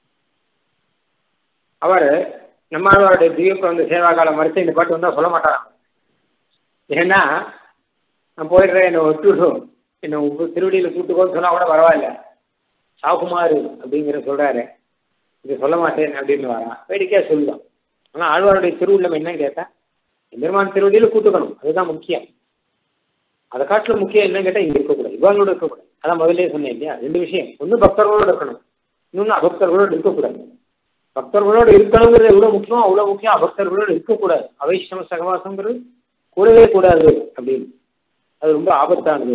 அவர் நம்மளுடைய திவ்யக்கு வந்து சேவா காலம் மறைச்சு இந்த பாட்டு வந்தால் சொல்ல மாட்டாராம் ஏன்னா நான் போயிடுறேன் என்னை விட்டுடும் என்னை உங்க திருவடியில் கூட்டுக்கோன்னு சொன்னா கூட பரவாயில்ல சாகுமாறு அப்படிங்கிற சொல்றாரு இது சொல்ல மாட்டேன் அப்படின்னு வரான் வேடிக்கையா சொல்லுவான் ஆனால் ஆழ்வாருடைய திருவுள்ளம் என்னன்னு கேட்டா எம்பெருமான் திருவடியில் கூட்டுக்கணும் அதுதான் முக்கியம் அதை காட்டிலும் முக்கியம் என்னன்னு கேட்டால் இங்கே இருக்கக்கூடாது இவங்களோட இருக்கக்கூடாது அதான் முதல்ல சொன்னேன் இல்லையா ரெண்டு விஷயம் ஒன்று பக்தர்களோடு இருக்கணும் இன்னொன்று அபக்தர்களோடு இருக்கக்கூடாது பக்தர்களோடு இருக்கணுங்கிறது எவ்வளோ முக்கியம் அவ்வளோ முக்கியம் அபக்தர்களோடு இருக்கக்கூடாது அவைஷ்ணவ சகவாசங்கிறது கூடவே கூடாது அப்படின்னு அது ரொம்ப ஆபத்தானது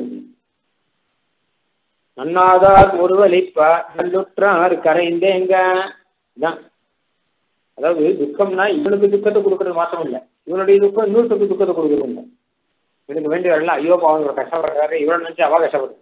நன்னாதார் ஒருவலிப்பா நல்லுற்றார் கரைந்தேங்க இதான் அதாவது துக்கம்னா இவனுக்கு துக்கத்தை கொடுக்கறது மாத்திரம் இல்லை இவனுடைய துக்கம் இன்னொருத்தருக்கு துக்கத்தை கொடுக்கறது இல்லை இவனுக்கு வேண்டியவர்கள் ஐயோ பாவம் இவர் கஷ்டப்படுறாரு இவரை நினைச்சு அவ கஷ்டப்படுது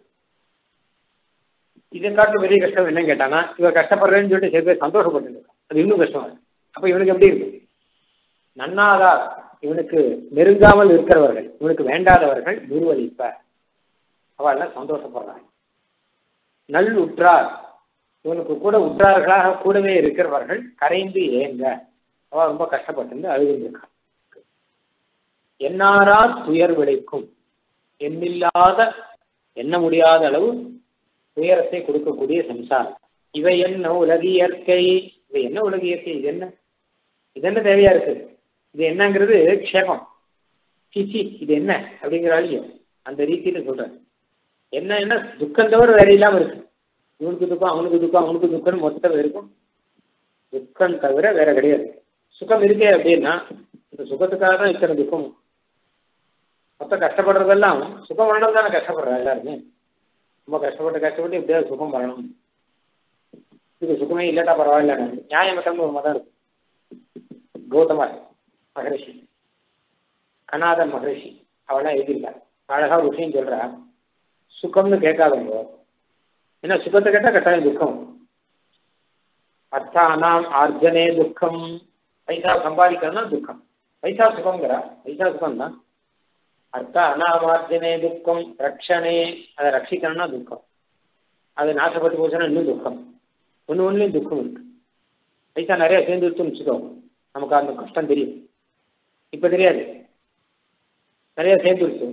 இதை காட்டு பெரிய கஷ்டம் என்னன்னு கேட்டானா இவர் கஷ்டப்படுறேன்னு சொல்லிட்டு சில பேர் சந்தோஷப்பட்டு அது இன்னும் கஷ்டம் அப்ப இவனுக்கு எப்படி இருக்கு நன்னாதா இவனுக்கு நெருங்காமல் இருக்கிறவர்கள் இவனுக்கு வேண்டாதவர்கள் குருவளிப்ப அவெல்லாம் சந்தோஷப்படுறாங்க நல் உற்றார் இவனுக்கு கூட உற்றார்களாக கூடவே இருக்கிறவர்கள் கரைந்து ஏங்க அவ ரொம்ப கஷ்டப்பட்டு அழுதுருக்கான் என்னாரா துயர் விளைக்கும் எண்ணில்லாத எண்ண முடியாத அளவு துயரத்தை கொடுக்கக்கூடிய சம்சாரம் இவை என்ன உலக இயற்கை இவை என்ன உலக இயற்கை இது என்ன இது என்ன தேவையா இருக்கு இது என்னங்கிறது க்ஷேமம் சிச்சி இது என்ன அப்படிங்கிறாலையும் அந்த ரீதியில சொல்றேன் என்ன என்ன துக்கம் தவிர வேற இல்லாம இருக்கு இவனுக்கு துக்கம் அவனுக்கு துக்கம் அவனுக்கு துக்கம் மொத்தம் இருக்கும் துக்கம் தவிர வேற கிடையாது சுகம் இருக்கே அப்படின்னா இந்த சுகத்துக்காக தான் இத்தனை துக்கம் மொத்தம் கஷ்டப்படுறதெல்லாம் சுகம் வரணும் தானே கஷ்டப்படுறா எல்லாருமே ரொம்ப கஷ்டப்பட்டு கஷ்டப்பட்டு எப்படியாவது சுகம் வரணும் இது சுகமே இல்லாட்டா பரவாயில்ல நியாயமற்றம்னு ஒரு மதம் இருக்கு கௌதமர் மகரிஷி கனாதன் மகரிஷி அவெல்லாம் எழுதியிருக்கார் அழகா ஒரு விஷயம் சொல்றா சுகம்னு கேட்காதவங்க ஏன்னா சுகத்தை கேட்டால் கட்டாயம் துக்கம் அர்த்தானாம் ஆர்ஜனே துக்கம் பைசா சம்பாதிக்கிறதுனா துக்கம் பைசா சுகம்ங்கிறா பைசா சுகம் தான் அர்த்த அனாமார்ஜனே துக்கம் ரக்ஷனே அதை ரட்சிக்கணும்னா துக்கம் அது நாசப்பட்டு போச்சுன்னா இன்னும் துக்கம் ஒன்று ஒன்றுலையும் துக்கம் இருக்கு பைசா நிறைய சேர்ந்து வச்சுன்னு வச்சுக்கோ நமக்கு அந்த கஷ்டம் தெரியும் இப்போ தெரியாது நிறைய சேர்ந்து வச்சு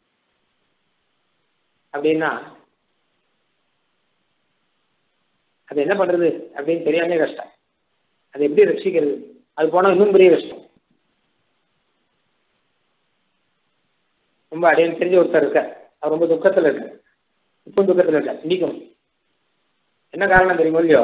அப்படின்னா அது என்ன பண்றது அப்படின்னு தெரியாமே கஷ்டம் அது எப்படி ரட்சிக்கிறது அது போனால் இன்னும் பெரிய கஷ்டம் ரொம்ப அடையாளம் தெரிஞ்ச ஒருத்தர் இருக்க அவர் ரொம்ப துக்கத்தில் இருக்க இப்போ துக்கத்தில் இருக்க இன்னைக்கும் என்ன காரணம் தெரியுமோ இல்லையோ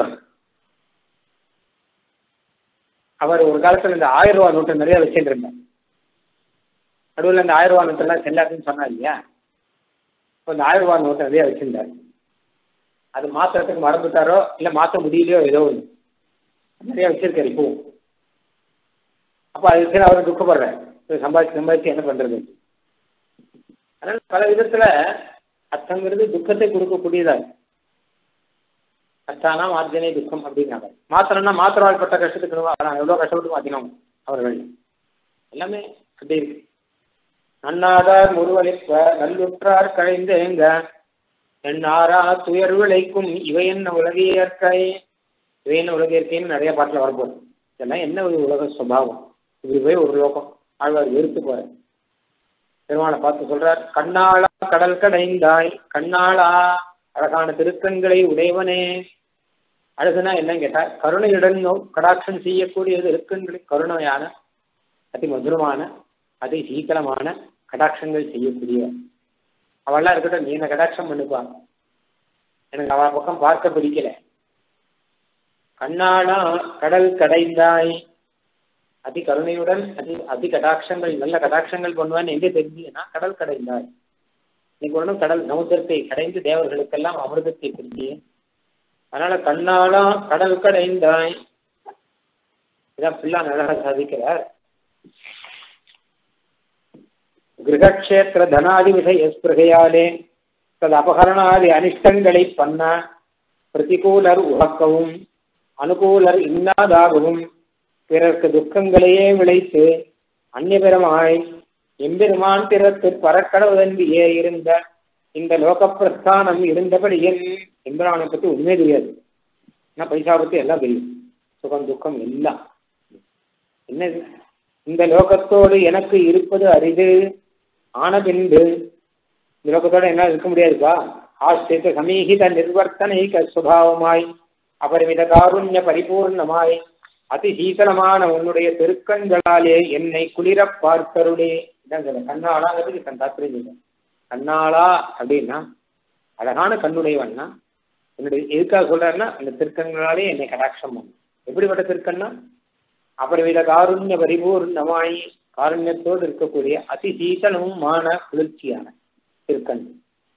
அவர் ஒரு காலத்தில் இந்த ஆயிரம் ரூபா நோட்டு நிறைய வச்சுட்டு இருந்தார் நடுவில் இந்த ஆயிரம் ரூபா நோட்டெல்லாம் செல்லாதுன்னு சொன்னா இல்லையா இப்போ இந்த ஆயிரம் ரூபா நோட்டை நிறைய வச்சிருந்தார் அது மாத்திரத்துக்கு மறந்துட்டாரோ இல்லை மாற்ற முடியலையோ ஏதோ ஒன்று நிறைய வச்சிருக்காரு இப்போ அப்போ அது சரி அவர் துக்கப்படுறார் சம்பாதிச்சு சம்பாதிச்சு என்ன பண்றது அதனால பல விதத்துல அர்த்தங்கிறது துக்கத்தை கொடுக்கக்கூடியதா இருக்கு அர்த்தானா மார்ஜனை துக்கம் அப்படிங்கிறாங்க மாத்திரம்னா மாத்திரவாள் பட்ட கஷ்டத்துக்கு நான் எவ்வளோ கஷ்டப்பட்டு மாற்றினோம் அவர்கள் எல்லாமே அப்படி இருக்கு நன்னாதார் முருவலிப்ப நல்லுற்றார் கழைந்தேங்க என்னாரா துயர் விளைக்கும் இவை என்ன உலகியற்கை இவை என்ன உலகியற்கைன்னு நிறைய பாட்டில் வரப்போகுது இதெல்லாம் என்ன ஒரு உலக சுபாவம் இப்படி போய் ஒரு லோகம் ஆழ்வார் வெறுத்து போற பெருமாளை பார்த்து சொல்றார் கண்ணாளா கடல் கடைந்தாய் கண்ணாளா அழகான திருக்கண்களை உடையவனே அழகுனா என்னன்னு கேட்டா கருணையுடன் கடாட்சம் செய்யக்கூடிய திருக்கண்களை கருணையான அதி மதுரமான அதி சீக்கிரமான கடாட்சங்கள் செய்யக்கூடிய அவள்லாம் இருக்கட்டும் நீ என்ன கடாட்சம் பண்ணுப்பா எனக்கு அவள் பக்கம் பார்க்க பிடிக்கல கண்ணாடா கடல் கடைந்தாய் அதி கருணையுடன் அதி அதி கடாட்சங்கள் நல்ல கடாட்சங்கள் பண்ணுவான்னு எங்கே தெரிஞ்சுன்னா கடல் கடைந்தாய் நீ ஒன்றும் கடல் சமுத்திரத்தை கடைந்து தேவர்களுக்கெல்லாம் அமிர்தத்தை பிரிச்சு அதனால கண்ணாலா கடல் கடைந்தாய் இதான் பிள்ளா நல்லா சாதிக்கிறார் கிரகக்ஷேத்திர தனாதி விஷய ஸ்பிருகையாலே தது அபகரணாதி அனிஷ்டங்களை பண்ண பிரதிகூலர் உகக்கவும் அனுகூலர் இன்னாதாகவும் பிறர்க்கு துக்கங்களையே விளைத்து அந்நியபெருமாய் எம்பெருமான் பிறத்து பறக்கடவுதன்பியே இருந்த இந்த லோக பிரஸ்தானம் இருந்தபடியில் எம்பெருமானை பற்றி உண்மையே தெரியாது ஆனால் பைசா பற்றி எல்லாம் தெரியும் சுகம் துக்கம் எல்லாம் என்னது இந்த லோகத்தோடு எனக்கு இருப்பது அரிது ஆன பின்பு இந்த லோகத்தோட என்ன இருக்க முடியாதுப்பா ஆஸ்தித்த சமீகித நிர்வர்த்தனைக சுபாவமாய் அபரிமித காருண்ய பரிபூர்ணமாய் அதி சீதளமான உன்னுடைய திருக்கண்களாலே என்னை குளிர பார்த்தருளே இதான் சொல்ல கண்ணாளாங்கிறதுக்கு தன் தாத்திரம் சொல்ல கண்ணாளா அப்படின்னா அழகான கண்ணுடையவன்னா என்னுடைய எதுக்காக சொல்றாருன்னா அந்த திருக்கண்களாலே என்னை கடாட்சம் பண்ணும் எப்படிப்பட்ட திருக்கண்ணா அபரிவித காருண்ய பரிபூர்ணமாய் காருண்யத்தோடு இருக்கக்கூடிய அதி சீதளமுமான குளிர்ச்சியான திருக்கண்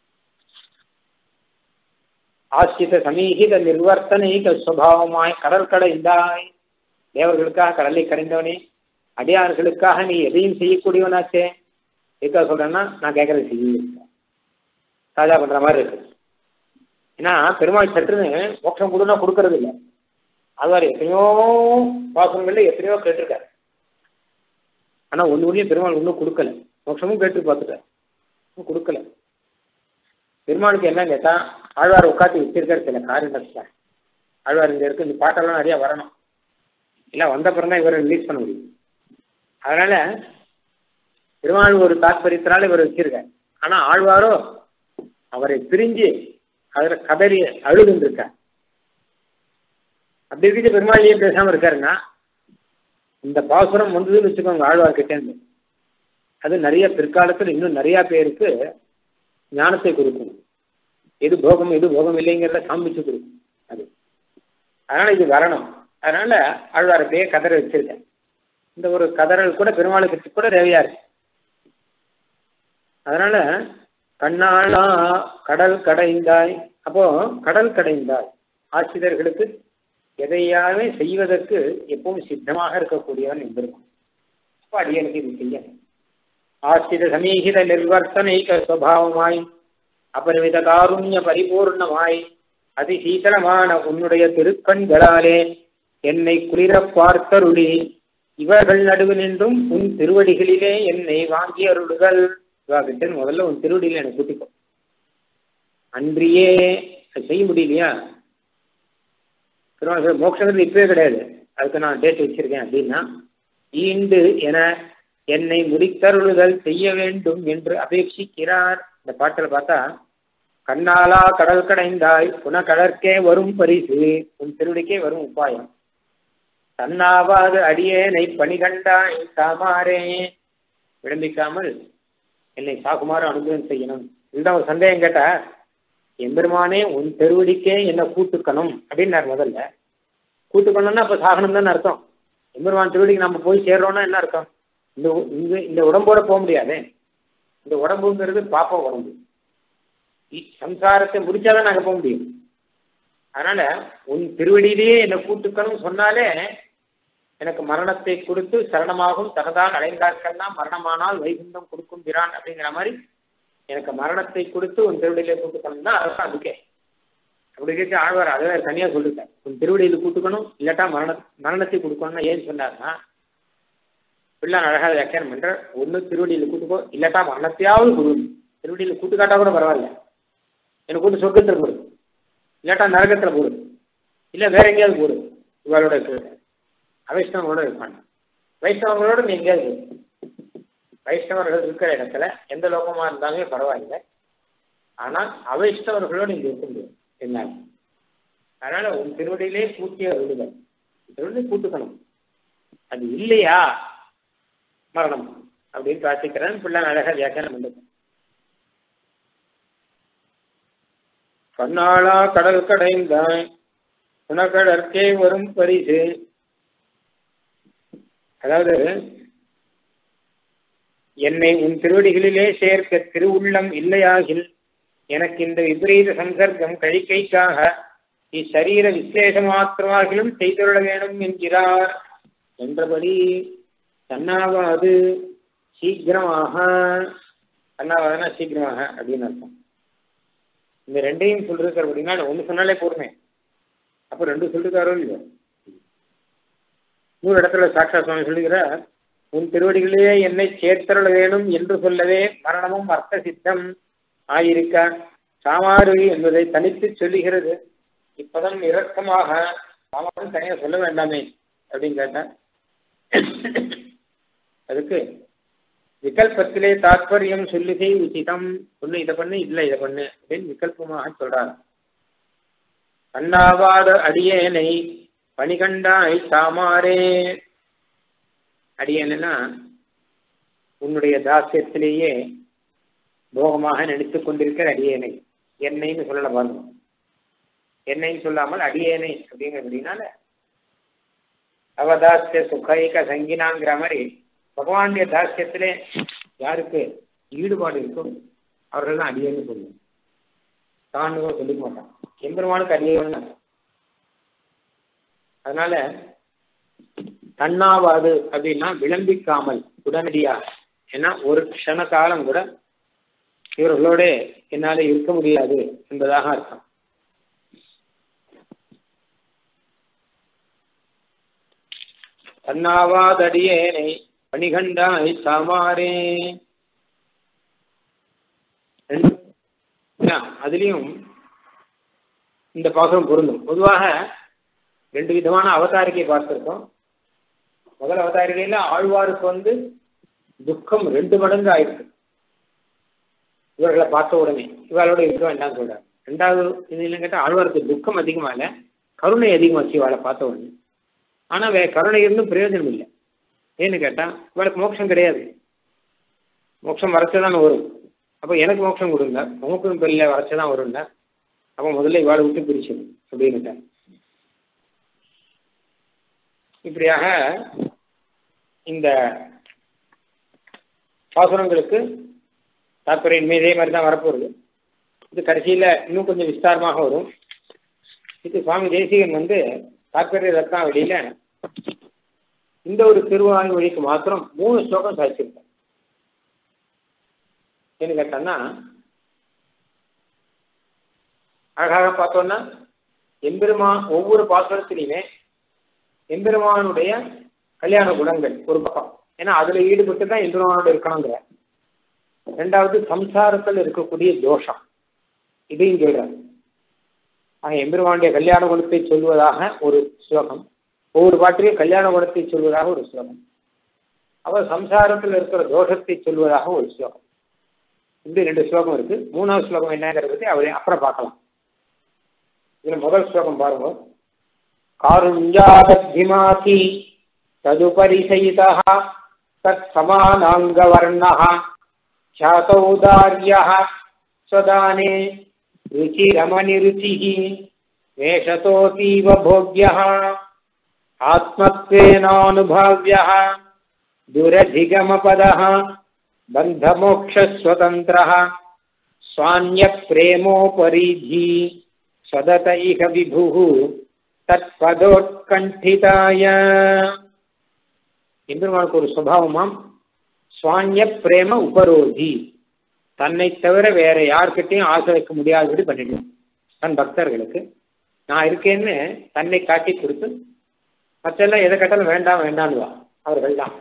ஆசிரித சமீகித நிர்வர்த்தனைக சுவாவமாய் கடல் கடைந்தாய் தேவர்களுக்காக கடலை கடைந்தவனே அடியார்களுக்காக நீ எதையும் செய்யக்கூடியவனாச்சே எதுக்காக சொல்றேன்னா நான் கேட்கறது செய்ய ராஜா பண்ற மாதிரி இருக்கு ஏன்னா பெருமாள் சற்றுன்னு மோட்சம் கொடுனா கொடுக்கறது இல்லை அது மாதிரி எத்தனையோ பாசனங்கள்ல எத்தனையோ கேட்டிருக்காரு ஆனா ஒண்ணு ஒன்றையும் பெருமாள் ஒன்றும் கொடுக்கல மோட்சமும் கேட்டு பார்த்துட்டார் ஒன்றும் கொடுக்கல பெருமாளுக்கு என்ன கேட்டா ஆழ்வார் உட்காந்து வச்சிருக்காரு சில காரியங்கள் ஆழ்வார் இங்க இருக்கு இந்த பாட்டெல்லாம் நிறைய வரணும் இல்லை வந்த பிறகு தான் இவரை ரிலீஸ் பண்ண முடியும் அதனால பெருமாள் ஒரு தாற்பயத்தினால இவர் வச்சிருக்கார் ஆனா ஆழ்வாரோ அவரை பிரிஞ்சு அதில் கதறி அழுதுன்றிருக்கார் அப்படி இருக்க பெருமாள் ஏன் பேசாம இருக்காருன்னா இந்த பாசுரம் வந்ததுன்னு வச்சுக்கோங்க ஆழ்வார் கிட்டேருந்து அது நிறைய பிற்காலத்தில் இன்னும் நிறைய பேருக்கு ஞானத்தை கொடுக்கும் எது போகம் எது போகம் இல்லைங்கிறத காமிச்சு கொடுக்கும் அது அதனால இது வரணும் அதனால ஆழ்வார் அப்படியே கதற வச்சிருக்கேன் இந்த ஒரு கதறல் கூட பெருமாளுக்கு கூட தேவையா இருக்கு அதனால கண்ணாளா கடல் கடைந்தாய் அப்போ கடல் கடைந்தாய் ஆசிரியர்களுக்கு எதையாவே செய்வதற்கு எப்பவும் சித்தமாக இருக்கக்கூடியவன் எந்திருக்கும் அப்போ அடியனுக்கு இது செய்ய ஆசிரித சமீகித நிர்வர்த்தனைக சுவாவமாய் அபரிமித காருண்ய பரிபூர்ணமாய் அதிசீதளமான உன்னுடைய திருக்கண்களாலே என்னை குளிர பார்த்தருளி இவர்கள் நடுவு நின்றும் உன் திருவடிகளிலே என்னை வாங்கி அருளுகள் இவாகிட்ட முதல்ல உன் திருவடியில் என்னை கூட்டிக்கோ அன்றியே செய்ய முடியலையா திருமணம் மோட்சங்கிறது இப்பவே கிடையாது அதுக்கு நான் டேட் வச்சிருக்கேன் அப்படின்னா ஈண்டு என என்னை முடித்தருளுதல் செய்ய வேண்டும் என்று அபேட்சிக்கிறார் இந்த பாட்டில் பார்த்தா கண்ணாலா கடல் கடைந்தாய் புன கடற்கே வரும் பரிசு உன் திருடிக்கே வரும் உபாயம் தன்னாவாது அடியேனை பணிகண்டாய் சாமாரே விளம்பிக்காமல் என்னை சாகுமாறு அனுகிரகம் செய்யணும் இதுதான் ஒரு சந்தேகம் கேட்டா எம்பெருமானே உன் தெருவடிக்கே என்ன கூட்டுக்கணும் அப்படின்னார் முதல்ல கூட்டுக்கணும்னா அப்ப சாகனம் தானே அர்த்தம் எம்பெருமான் திருவடிக்கு நம்ம போய் சேர்றோம்னா என்ன அர்த்தம் இந்த இந்த இந்த உடம்போட போக முடியாது இந்த உடம்புங்கிறது பாப்ப உடம்பு சம்சாரத்தை முடிச்சாதான் நாங்கள் போக முடியும் அதனால உன் திருவடியிலேயே என்னை கூட்டுக்கணும் சொன்னாலே எனக்கு மரணத்தை கொடுத்து சரணமாகும் தகதால் அடைந்தார்கெல்லாம் மரணமானால் வைகுந்தம் கொடுக்கும் பிரான் அப்படிங்கிற மாதிரி எனக்கு மரணத்தை கொடுத்து உன் திருவடியிலே கூட்டுக்கணும்னா அதுதான் அதுக்கே அப்படி கேட்டு ஆழ்வார் அதை தனியாக சொல்லிட்டார் உன் திருவடியில் கூட்டுக்கணும் இல்லாட்டா மரண மரணத்தை கொடுக்கணும்னா ஏன் சொன்னார்னா பிள்ளான் அழகாக வியாக்கியானம் பண்ற ஒன்று திருவடியில் கூட்டுக்கோ இல்லாட்டா மரணத்தையாவது கொடு திருவடியில் கூட்டு காட்டா கூட பரவாயில்ல எனக்கு கூட்டு சொர்க்கத்தில் போடு இல்லாட்டா நரகத்தில் போடு இல்லை வேற எங்கேயாவது போடு இவளோட இருக்கு அவைஷ்ணவங்களோட இருப்பாங்க வைஷ்ணவங்களோட நீ எங்கேயாவது போ. வைஷ்ணவர்கள் இருக்கிற இடத்துல எந்த லோகமா இருந்தாலுமே பரவாயில்லை ஆனால் அவைஷ்ணவர்களோடு இங்க இருக்க முடியும் என்ன அதனால உன் திருவடியிலே கூட்டிய விடுதல் திருவடி கூட்டுக்கணும் அது இல்லையா மரணம் அப்படின்னு பிரார்த்திக்கிறேன் பிள்ளை அழகா வியாக்கியானம் பண்ணுது கண்ணாளா கடல் கடைந்தாய் உனக்கடற்கே வரும் பரிசு அதாவது என்னை உன் திருவடிகளிலே சேர்க்க திருவுள்ளம் இல்லையாகில் எனக்கு இந்த விபரீத சங்கர்க்கம் கழிக்கைக்காக இச்சரீர விசேஷ மாத்திரமாகிலும் செய்துள்ள வேணும் என்கிறார் என்றபடி தன்னாவாது சீக்கிரமாக தன்னாவாதுன்னா சீக்கிரமாக அப்படின்னு அர்த்தம் இந்த ரெண்டையும் சொல்லிருக்காரு அப்படின்னா ஒன்று சொன்னாலே போடுமே அப்போ ரெண்டு சொல்லிருக்காரோ இல்லையோ நூறு இடத்துல சாட்சா சுவாமி சொல்லுகிறார் உன் திருவடிகளிலே என்னை சேர்த்தருள வேணும் என்று சொல்லவே மரணமும் அர்த்த சித்தம் ஆயிருக்க சாமாறு என்பதை தனித்து சொல்லுகிறது இப்பதான் இரக்கமாக சாமாறு தனியாக சொல்ல வேண்டாமே அப்படின்னு கேட்டேன் அதுக்கு விகல்பத்திலே தாத்பரியம் சொல்லுகை உச்சிதம் ஒண்ணு இதை பண்ணு இல்ல இதை பண்ணு அப்படின்னு விகல்பமாக சொல்றாங்க கண்ணாவாத அடியேனை பணிகண்டாய் சாமாரே அடியேனா உன்னுடைய தாசியத்திலேயே போகமாக நினைத்துக் கொண்டிருக்கிற அடியேனை என்னைன்னு சொல்லல பாருங்க என்னைன்னு சொல்லாமல் அடியேனை அப்படிங்கிறதுனால அவதாசிய சுகைக சங்கினாங்கிற மாதிரி பகவானுடைய தாசியத்திலே யாருக்கு ஈடுபாடு இருக்கும் அவர்கள் தான் அடியேன்னு சொல்லுவோம் தான் சொல்லிக்க மாட்டான் எம்பெருமானுக்கு அடியேன்னு அதனால தன்னாவாது அப்படின்னா விளம்பிக்காமல் உடனடியாக ஏன்னா ஒரு க்ஷண காலம் கூட இவர்களோட என்னால இருக்க முடியாது என்பதாக அர்த்தம் தன்னாவாதடியேனை பணிகண்டாய் சாமாரே அதுலயும் இந்த பாசம் பொருந்தும் பொதுவாக ரெண்டு விதமான அவதாரிக்கை பார்த்திருக்கோம் முதல் அவதாரிகையில ஆழ்வாருக்கு வந்து துக்கம் ரெண்டு மடங்கு ஆயிருக்கு இவர்களை பார்த்த உடனே இவளோட இருக்க வேண்டாம் சொல்றாரு ரெண்டாவது இது இல்லைன்னு கேட்டால் ஆழ்வாருக்கு துக்கம் அதிகமா இல்லை கருணை அதிகமாச்சு இவளை பார்த்த உடனே ஆனா வே கருணை இருந்தும் பிரயோஜனம் இல்லை ஏன்னு கேட்டா இவளுக்கு மோட்சம் கிடையாது மோட்சம் வரைச்சதானே வரும் அப்போ எனக்கு மோட்சம் கொடுங்க உனக்கும் பெரிய வரைச்சதான் வரும்ல அப்போ முதல்ல இவாளை விட்டு பிரிச்சது அப்படின்னுட்டார் இப்படியாக இந்த பாசுரங்களுக்கு தாற்பயம் இதே மாதிரி தான் வரப்போகுது இது கடைசியில் இன்னும் கொஞ்சம் விஸ்தாரமாக வரும் இது சுவாமி தேசிகன் வந்து தாற்பய ரத்னாவளியில இந்த ஒரு திருவாய்மொழிக்கு மாத்திரம் மூணு ஸ்லோகம் சாதிச்சிருக்கார் என்ன கேட்டோம்னா அழகாக பார்த்தோம்னா எம்பெருமான் ஒவ்வொரு பாசுரத்திலையுமே எம்பெருமானுடைய கல்யாண குணங்கள் ஒரு பக்கம் ஏன்னா அதுல ஈடுபட்டு தான் எம்பெருமானோட இருக்கணுங்கிற ரெண்டாவது சம்சாரத்தில் இருக்கக்கூடிய தோஷம் இதையும் சொல்றாரு ஆக எம்பெருமானுடைய கல்யாண குணத்தை சொல்வதாக ஒரு ஸ்லோகம் ஒவ்வொரு பாட்டிலையும் கல்யாண குணத்தை சொல்வதாக ஒரு ஸ்லோகம் அவர் சம்சாரத்தில் இருக்கிற தோஷத்தை சொல்வதாக ஒரு ஸ்லோகம் இப்படி ரெண்டு ஸ்லோகம் இருக்கு மூணாவது ஸ்லோகம் என்னங்கிறத பத்தி அவரே அப்புறம் பார்க்கலாம் இதுல முதல் ஸ்லோகம் பாருங்க காருண்யாதிமாசி ததுபரிசயிதः तत्समानाङ्गवर्णः ख्यातौदार्यः स्वदाने रुचिरमनिरुचिः वेषतोऽतीव भोग्यः आत्मत्वेनानुभाव्यः दुरधिगमपदः बन्धमोक्षस्वतन्त्रः स्वान्यप्रेमोपरिधि सदत इह विभुः தத்பதோத்கண்டிதாய எம்பெருமானுக்கு ஒரு சுபாவமாம் சுவான்ய பிரேம உபரோதி தன்னை தவிர வேற யார்கிட்டையும் ஆசை வைக்க முடியாதபடி பண்ணிடுவான் தன் பக்தர்களுக்கு நான் இருக்கேன்னு தன்னை காட்டி கொடுத்து மற்றெல்லாம் எதை கேட்டாலும் வேண்டாம் வேண்டான்னுவா அவர்கள் தான்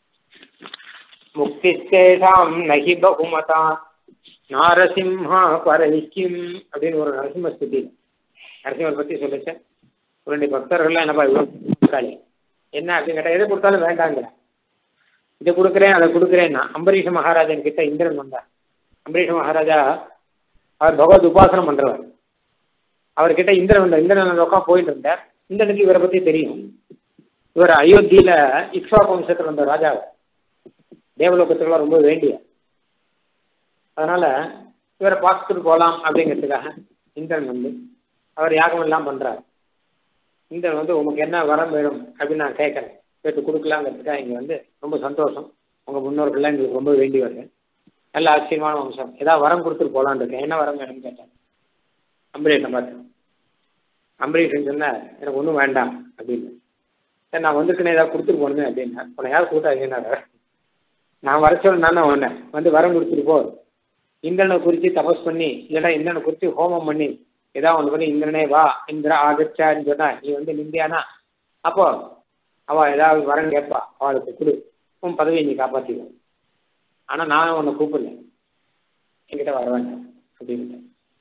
முக்திஸ்தேஷாம் நகி பகுமதா நாரசிம்ஹா பரவிக்கும் அப்படின்னு ஒரு நரசிம்ம ஸ்துதி நரசிம்மர் பத்தி சொல்லிச்சேன் உன்னுடைய பக்தர்கள்லாம் என்னப்பா இவ்வளோ என்ன அப்படின்னு கேட்டால் எதை கொடுத்தாலும் வேண்டாங்க இதை கொடுக்குறேன் அதை கொடுக்குறேன்னா அம்பரீஷ மகாராஜன் கிட்ட இந்திரன் வந்தார் அம்பரீஷ மகாராஜா அவர் பகவத் உபாசனம் பண்றவர் அவர்கிட்ட இந்திரன் வந்தார் இந்திரன் உட்காந்து போயிட்டு இருந்தார் இந்திரனுக்கு இவரை பத்தி தெரியும் இவர் அயோத்தியில இக்ஷா வம்சத்தில் வந்த ராஜா தேவலோகத்துக்குலாம் ரொம்ப வேண்டிய அதனால இவரை பார்த்துட்டு போகலாம் அப்படிங்கிறதுக்காக இந்திரன் வந்து அவர் யாகம் எல்லாம் பண்றார் இந்திரன் வந்து உங்களுக்கு என்ன வரம் வேணும் அப்படின்னு நான் கேட்கறேன் கேட்டு கொடுக்கலாங்கிறதுக்காக இங்கே வந்து ரொம்ப சந்தோஷம் உங்கள் முன்னோர்கள்லாம் எங்களுக்கு ரொம்ப வேண்டி வருது நல்ல ஆச்சரியமான வம்சம் ஏதாவது வரம் கொடுத்துட்டு போகலான்னு இருக்கேன் என்ன வரம் வேணும்னு கேட்டேன் அம்பரீஷனை பார்த்து அம்பரீஷன் சொன்னால் எனக்கு ஒன்றும் வேண்டாம் அப்படின்னு சரி நான் வந்துட்டுனே ஏதாவது கொடுத்துட்டு போகணுமே அப்படின்னா உன்னை யார் கூட்டாங்கன்னாரு நான் வர சொல்ல நானே உன்னை வந்து வரம் கொடுத்துட்டு போ இந்திரனை குறித்து தபஸ் பண்ணி இல்லைன்னா இந்திரனை குறித்து ஹோமம் பண்ணி ஏதாவது ஒன்று பண்ணி இந்திரனே வா இந்திரா ஆகச்சான்னு சொன்னா நீ வந்து நிந்தியானா அப்போ அவள் ஏதாவது வரம் கேட்பா அவளுக்கு கொடு உன் பதவியை நீ காப்பாற்றிடுவோம் ஆனால் நானும் உன்னை கூப்பிடல என்கிட்ட வர வேண்டாம் அப்படின்னு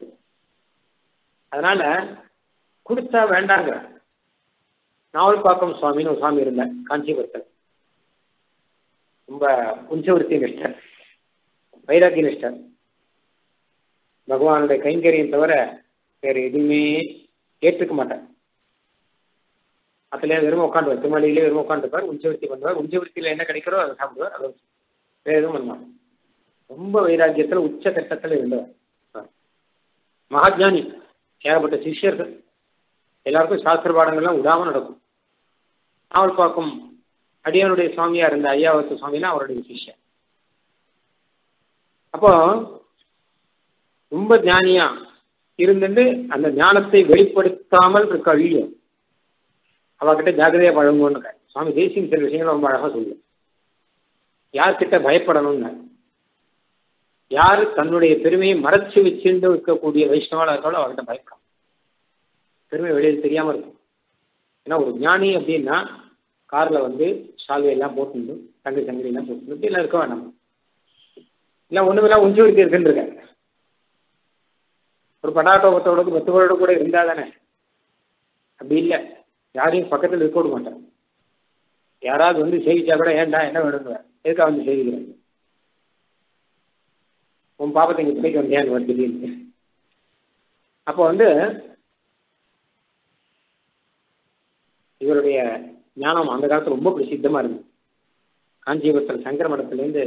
அதனால கொடுத்தா வேண்டாங்க நாவல்பாக்கம் சுவாமின்னு ஒரு சுவாமி இருந்தார் காஞ்சிபுரத்தில் ரொம்ப உஞ்சவருத்தி நிஷ்டர் வைராக்கிய நிஷ்டர் பகவானுடைய கைங்கரியம் தவிர வேறு எதுவுமே ஏற்றுக்க மாட்டார் அதுல வெறும் உட்காந்துவார் திருமலையிலே வெறும் உட்காந்துப்பார் உஞ்சவருத்தி பண்ணுவார் உஞ்சவருத்தியில் என்ன கிடைக்கிறோ அதை சாப்பிடுவார் அதை வேற எதுவும் பண்ணுவார் ரொம்ப வைராக்கியத்தில் உச்ச கட்டத்தில் இருந்தவர் மகாஜானி ஏகப்பட்ட சிஷ்யர்கள் எல்லாருக்கும் சாஸ்திர பாடங்கள்லாம் விடாமல் நடக்கும் நாவல் பார்க்கும் அடியனுடைய சுவாமியா இருந்த ஐயாவத்து சுவாமினா அவருடைய சிஷ்யன் அப்போ ரொம்ப ஞானியா இருந்துட்டு அந்த ஞானத்தை வெளிப்படுத்தாமல் இருக்க அழியும் அவகிட்ட ஜாகிரதையா பழங்குன்னு சுவாமி தேசியம் சில விஷயங்கள் ரொம்ப அழகா சொல்லு யார்கிட்ட பயப்படணும்னு யார் தன்னுடைய பெருமையை மறைச்சு வச்சுட்டு இருக்கக்கூடிய வைஷ்ணவாளா இருக்காலும் அவர்கிட்ட பயப்படும் பெருமை வெளியில் தெரியாம இருக்கும் ஏன்னா ஒரு ஞானி அப்படின்னா கார்ல வந்து சால்வையெல்லாம் போட்டுண்டு தங்க சங்கிலி எல்லாம் போட்டு எல்லாம் இருக்க வேண்டாம் இல்லை ஒண்ணுமெல்லாம் உஞ்சி விடுத்தி இருக்குன்னு ஒரு பட்டாட்டோபத்தோட பத்துகளோட கூட இருந்தா தானே அப்படி இல்லை யாரையும் பக்கத்தில் இருக்க விட மாட்டேன் யாராவது வந்து சேவிச்சா கூட ஏன்டா என்ன வேணுங்க எதுக்காக வந்து சேவிக்கிறாங்க உன் பாப்பத்தை இங்கே பிடிக்க வந்தியான்னு வருது திடீர்னு அப்போ வந்து இவருடைய ஞானம் அந்த காலத்தில் ரொம்ப பிரசித்தமா இருந்தது காஞ்சிபுரத்தில் சங்கர மடத்திலேருந்து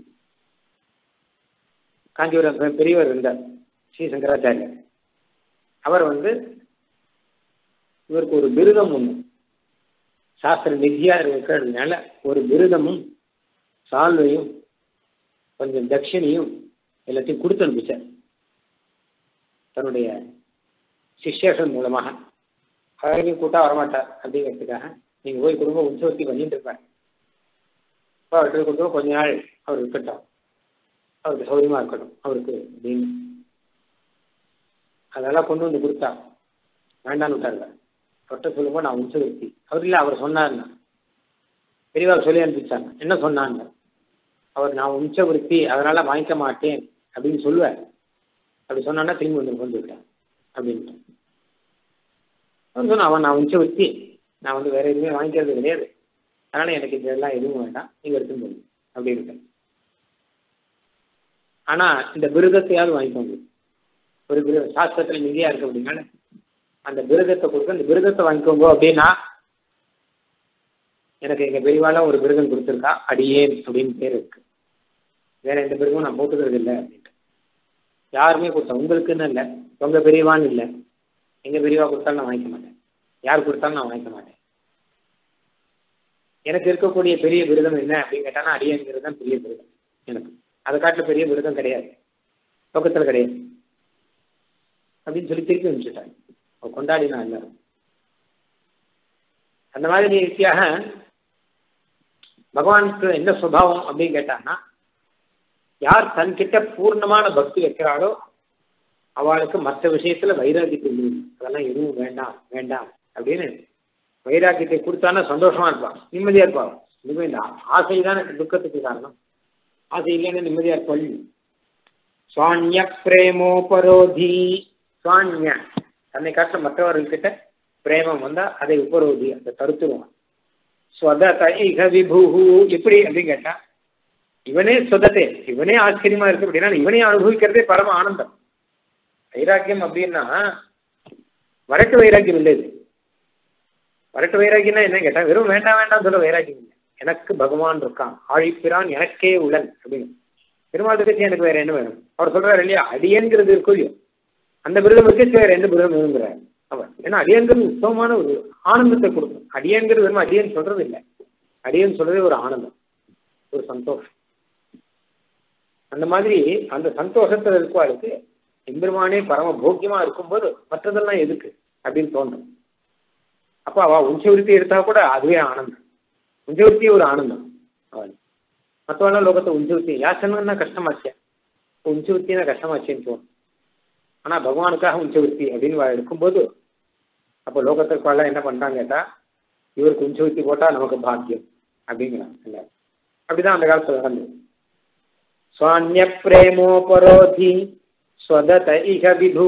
காஞ்சிபுரம் பெரியவர் இருந்தார் ஸ்ரீ சங்கராச்சாரியர் அவர் வந்து இவருக்கு ஒரு பிருதம் ஒன்று சாஸ்திர நிதியா இருக்கிறதுனால ஒரு பிருதமும் சால்வையும் கொஞ்சம் தட்சிணையும் எல்லாத்தையும் கொடுத்து அனுப்பிச்சார் தன்னுடைய சிஷ்யர்கள் மூலமாக அவரையும் கூட்டா வரமாட்டார் அப்படிங்கிறதுக்காக நீங்க போய் குடும்ப உற்சவத்தை பண்ணிட்டு இருப்பார் இப்போ அவர்கிட்ட கொடுத்தோம் கொஞ்ச நாள் அவர் இருக்கட்டும் அவருக்கு சௌரியமா இருக்கட்டும் அவருக்கு அப்படின்னு அதெல்லாம் கொண்டு வந்து கொடுத்தா வேண்டான்னு விட்டாருங்க அவர்கிட்ட சொல்லும்போது நான் உற்சவர்த்தி அவர் இல்லை அவர் சொன்னார்னா பெரியவா சொல்லி அனுப்பிச்சாங்க என்ன சொன்னாங்க அவர் நான் உஞ்சவருத்தி அதனால வாங்கிக்க மாட்டேன் அப்படின்னு சொல்லுவார் அப்படி சொன்னான்னா திரும்பி வந்து கொண்டு விட்டேன் அப்படின்ட்டு அவன் சொன்னான் அவன் நான் உஞ்சவருத்தி நான் வந்து வேற எதுவுமே வாங்கிக்கிறது கிடையாது அதனால எனக்கு இதெல்லாம் எதுவும் வேண்டாம் நீங்க எடுத்துன்னு போங்க அப்படின்னு ஆனா இந்த விருதத்தையாவது வாங்கிக்கோங்க ஒரு விரு சாஸ்திரத்தில் நிதியா இருக்கு அப்படின்னால அந்த விருதத்தை கொடுக்க அந்த விருதத்தை வாங்கிக்கோங்க அப்படின்னா எனக்கு எங்க பெரியவால ஒரு விருதம் கொடுத்துருக்கா அடியேன் அப்படின்னு பேர் இருக்கு வேற எந்த விருதும் நான் போட்டுக்கிறது இல்லை அப்படின்ட்டு யாருமே கொடுத்தா உங்களுக்குன்னு இல்லை உங்க பெரியவான்னு இல்லை எங்க பெரியவா கொடுத்தாலும் நான் வாங்கிக்க மாட்டேன் யார் கொடுத்தாலும் நான் வாங்கிக்க மாட்டேன் எனக்கு இருக்கக்கூடிய பெரிய விருதம் என்ன அப்படின்னு கேட்டானா அடியேங்கிறது தான் பெரிய விருதம் எனக்கு அதை காட்டில பெரிய விருதம் கிடையாது பக்கத்தில் கிடையாது அப்படின்னு சொல்லி திருப்பி அனுப்பிச்சுட்டாங்க கொண்டாடினா எல்லாரும் அந்த மாதிரி ரீதியாக பகவானுக்கு என்ன சுபாவம் அப்படின்னு கேட்டாங்கன்னா யார் தன்கிட்ட பூர்ணமான பக்தி வைக்கிறாளோ அவளுக்கு மற்ற விஷயத்துல வைராக்கியத்தை இல்லை அதெல்லாம் எதுவும் வேண்டாம் வேண்டாம் அப்படின்னு வைராக்கியத்தை கொடுத்தானா சந்தோஷமா இருப்பான் நிம்மதியா இருப்பான் இனிமே இந்த ஆசை தானே துக்கத்துக்கு காரணம் ஆசை இல்லைன்னா நிம்மதியா இருப்பாள் சுவான்ய பிரேமோபரோதி சுவான்ய தன்னை காட்ட மற்றவர்கள்கிட்ட பிரேமம் வந்தா அதை உபரோதி அதை தடுத்துருவான் ஸ்வதத இக விபுகு எப்படி அப்படின்னு கேட்டா இவனே சொதத்தே இவனே ஆச்சரியமா இருக்கு அப்படின்னா இவனே அனுபவிக்கிறதே பரம ஆனந்தம் வைராக்கியம் அப்படின்னா வரட்டு வைராக்கியம் இல்லை இது வரட்டு வைராக்கியம்னா என்ன கேட்டா வெறும் வேண்டாம் வேண்டாம் சொல்ல வைராக்கியம் இல்லை எனக்கு பகவான் இருக்கான் ஆழிப்பிரான் எனக்கே உளன் அப்படின்னு பெருமாள் கட்சி எனக்கு வேற என்ன வேணும் அவர் சொல்றாரு இல்லையா அடியன்கிறது இருக்கும் இல்லையோ அந்த விருதம் வச்சு வேற எந்த விருதம் வேணுங்கிறார் அவர் ஏன்னா அடியன்கிறது உத்தமமான ஒரு ஆனந்தத்தை கொடுக்கும் அடியன்கிறது வெறும் அடியன் சொல்றது இல்லை அடியன் சொல்றதே ஒரு ஆனந்தம் ஒரு சந்தோஷம் அந்த மாதிரி அந்த சந்தோஷத்துல இருக்குவாளுக்கு எம்பெருமானே பரம போக்கியமா இருக்கும்போது மற்றதெல்லாம் எதுக்கு அப்படின்னு தோன்றும் அப்ப அவ உஞ்சவருத்தி எடுத்தா கூட அதுவே ஆனந்தம் உஞ்சவருத்தி ஒரு ஆனந்தம் அவள் மற்றவெல்லாம் லோகத்தை உஞ்சவருத்தி யாசனம்னா கஷ்டமாச்சே உஞ்சவருத்தினா கஷ்டமாச்சேன்னு தோணும் ஆனா பகவானுக்காக உஞ்சவருத்தி அப்படின்னு அவ எடுக்கும்போது அப்போ லோகத்திற்குள்ள என்ன பண்றாங்க கேட்டா இவருக்கு உஞ்சவருத்தி போட்டா நமக்கு பாக்கியம் அப்படிங்கிறாங்க அப்படிதான் அந்த காலத்துல நடந்தது சுவான்ய பிரேமோபரோதி ஸ்வதத இக விபு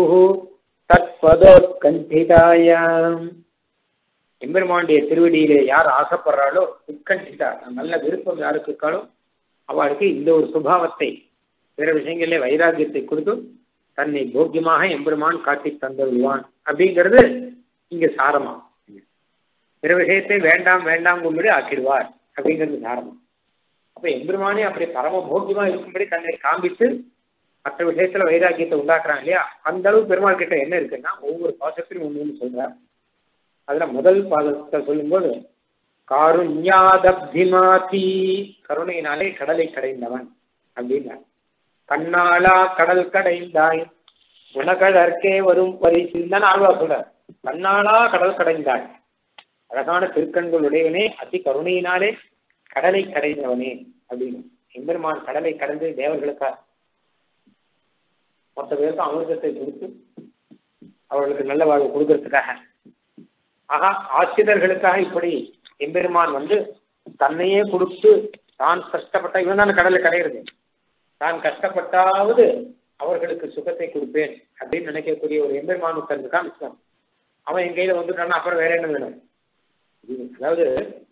தற்பதோத்கண்டிதாயாம் எம்பெருமானுடைய திருவடியிலே யார் ஆசைப்படுறாளோ உட்கண்டிதா நல்ல விருப்பம் யாருக்கு இருக்காளோ அவளுக்கு இந்த ஒரு சுபாவத்தை பிற விஷயங்களிலே வைராக்கியத்தை கொடுத்து தன்னை போக்கியமாக எம்பெருமான் காட்டி தந்துள்ளான் அப்படிங்கிறது இங்க சாரமா பிற விஷயத்தை வேண்டாம் வேண்டாங்கும்படி ஆக்கிடுவார் அப்படிங்கிறது சாரமா அப்ப எம்பெருமானே அப்படி பரம போக்கியமா இருக்கும்படி தன்னை காண்பித்து மற்ற விஷயத்துல வைராக்கியத்தை உண்டாக்குறாங்க இல்லையா அந்த அளவு பெருமாள் கிட்ட என்ன இருக்குன்னா ஒவ்வொரு பாசத்திலும் ஒண்ணு ஒன்று சொல்றார் அதுல முதல் பாதத்தை சொல்லும்போது காருண்யாதப்திமாதி கருணையினாலே கடலை கடைந்தவன் அப்படின்னா கண்ணாளா கடல் கடைந்தாய் உனகழற்கே வரும் பரிசில் தான் ஆழ்வா சொல்றார் கண்ணாளா கடல் கடைந்தாய் அழகான திருக்கண்களுடையவனே அதி கருணையினாலே கடலை கடைந்தவனே அப்படின்னு எம்பெருமான் கடலை கடந்து தேவர்களுக்கா மொத்த பேருக்கு அமிர்தத்தை கொடுத்து அவர்களுக்கு நல்ல வாழ்வு கொடுக்கறதுக்காக ஆகா ஆசிரியர்களுக்காக இப்படி எம்பெருமான் வந்து தன்னையே கொடுத்து தான் கஷ்டப்பட்ட இவன் தான் கடலை கடையிறது தான் கஷ்டப்பட்டாவது அவர்களுக்கு சுகத்தை கொடுப்பேன் அப்படின்னு நினைக்கக்கூடிய ஒரு எம்பெருமான் உட்கார்ந்துருக்கான் விஸ்வம் அவன் என் கையில வந்துட்டான்னா அப்புறம் வேற என்ன வேணும் அதாவது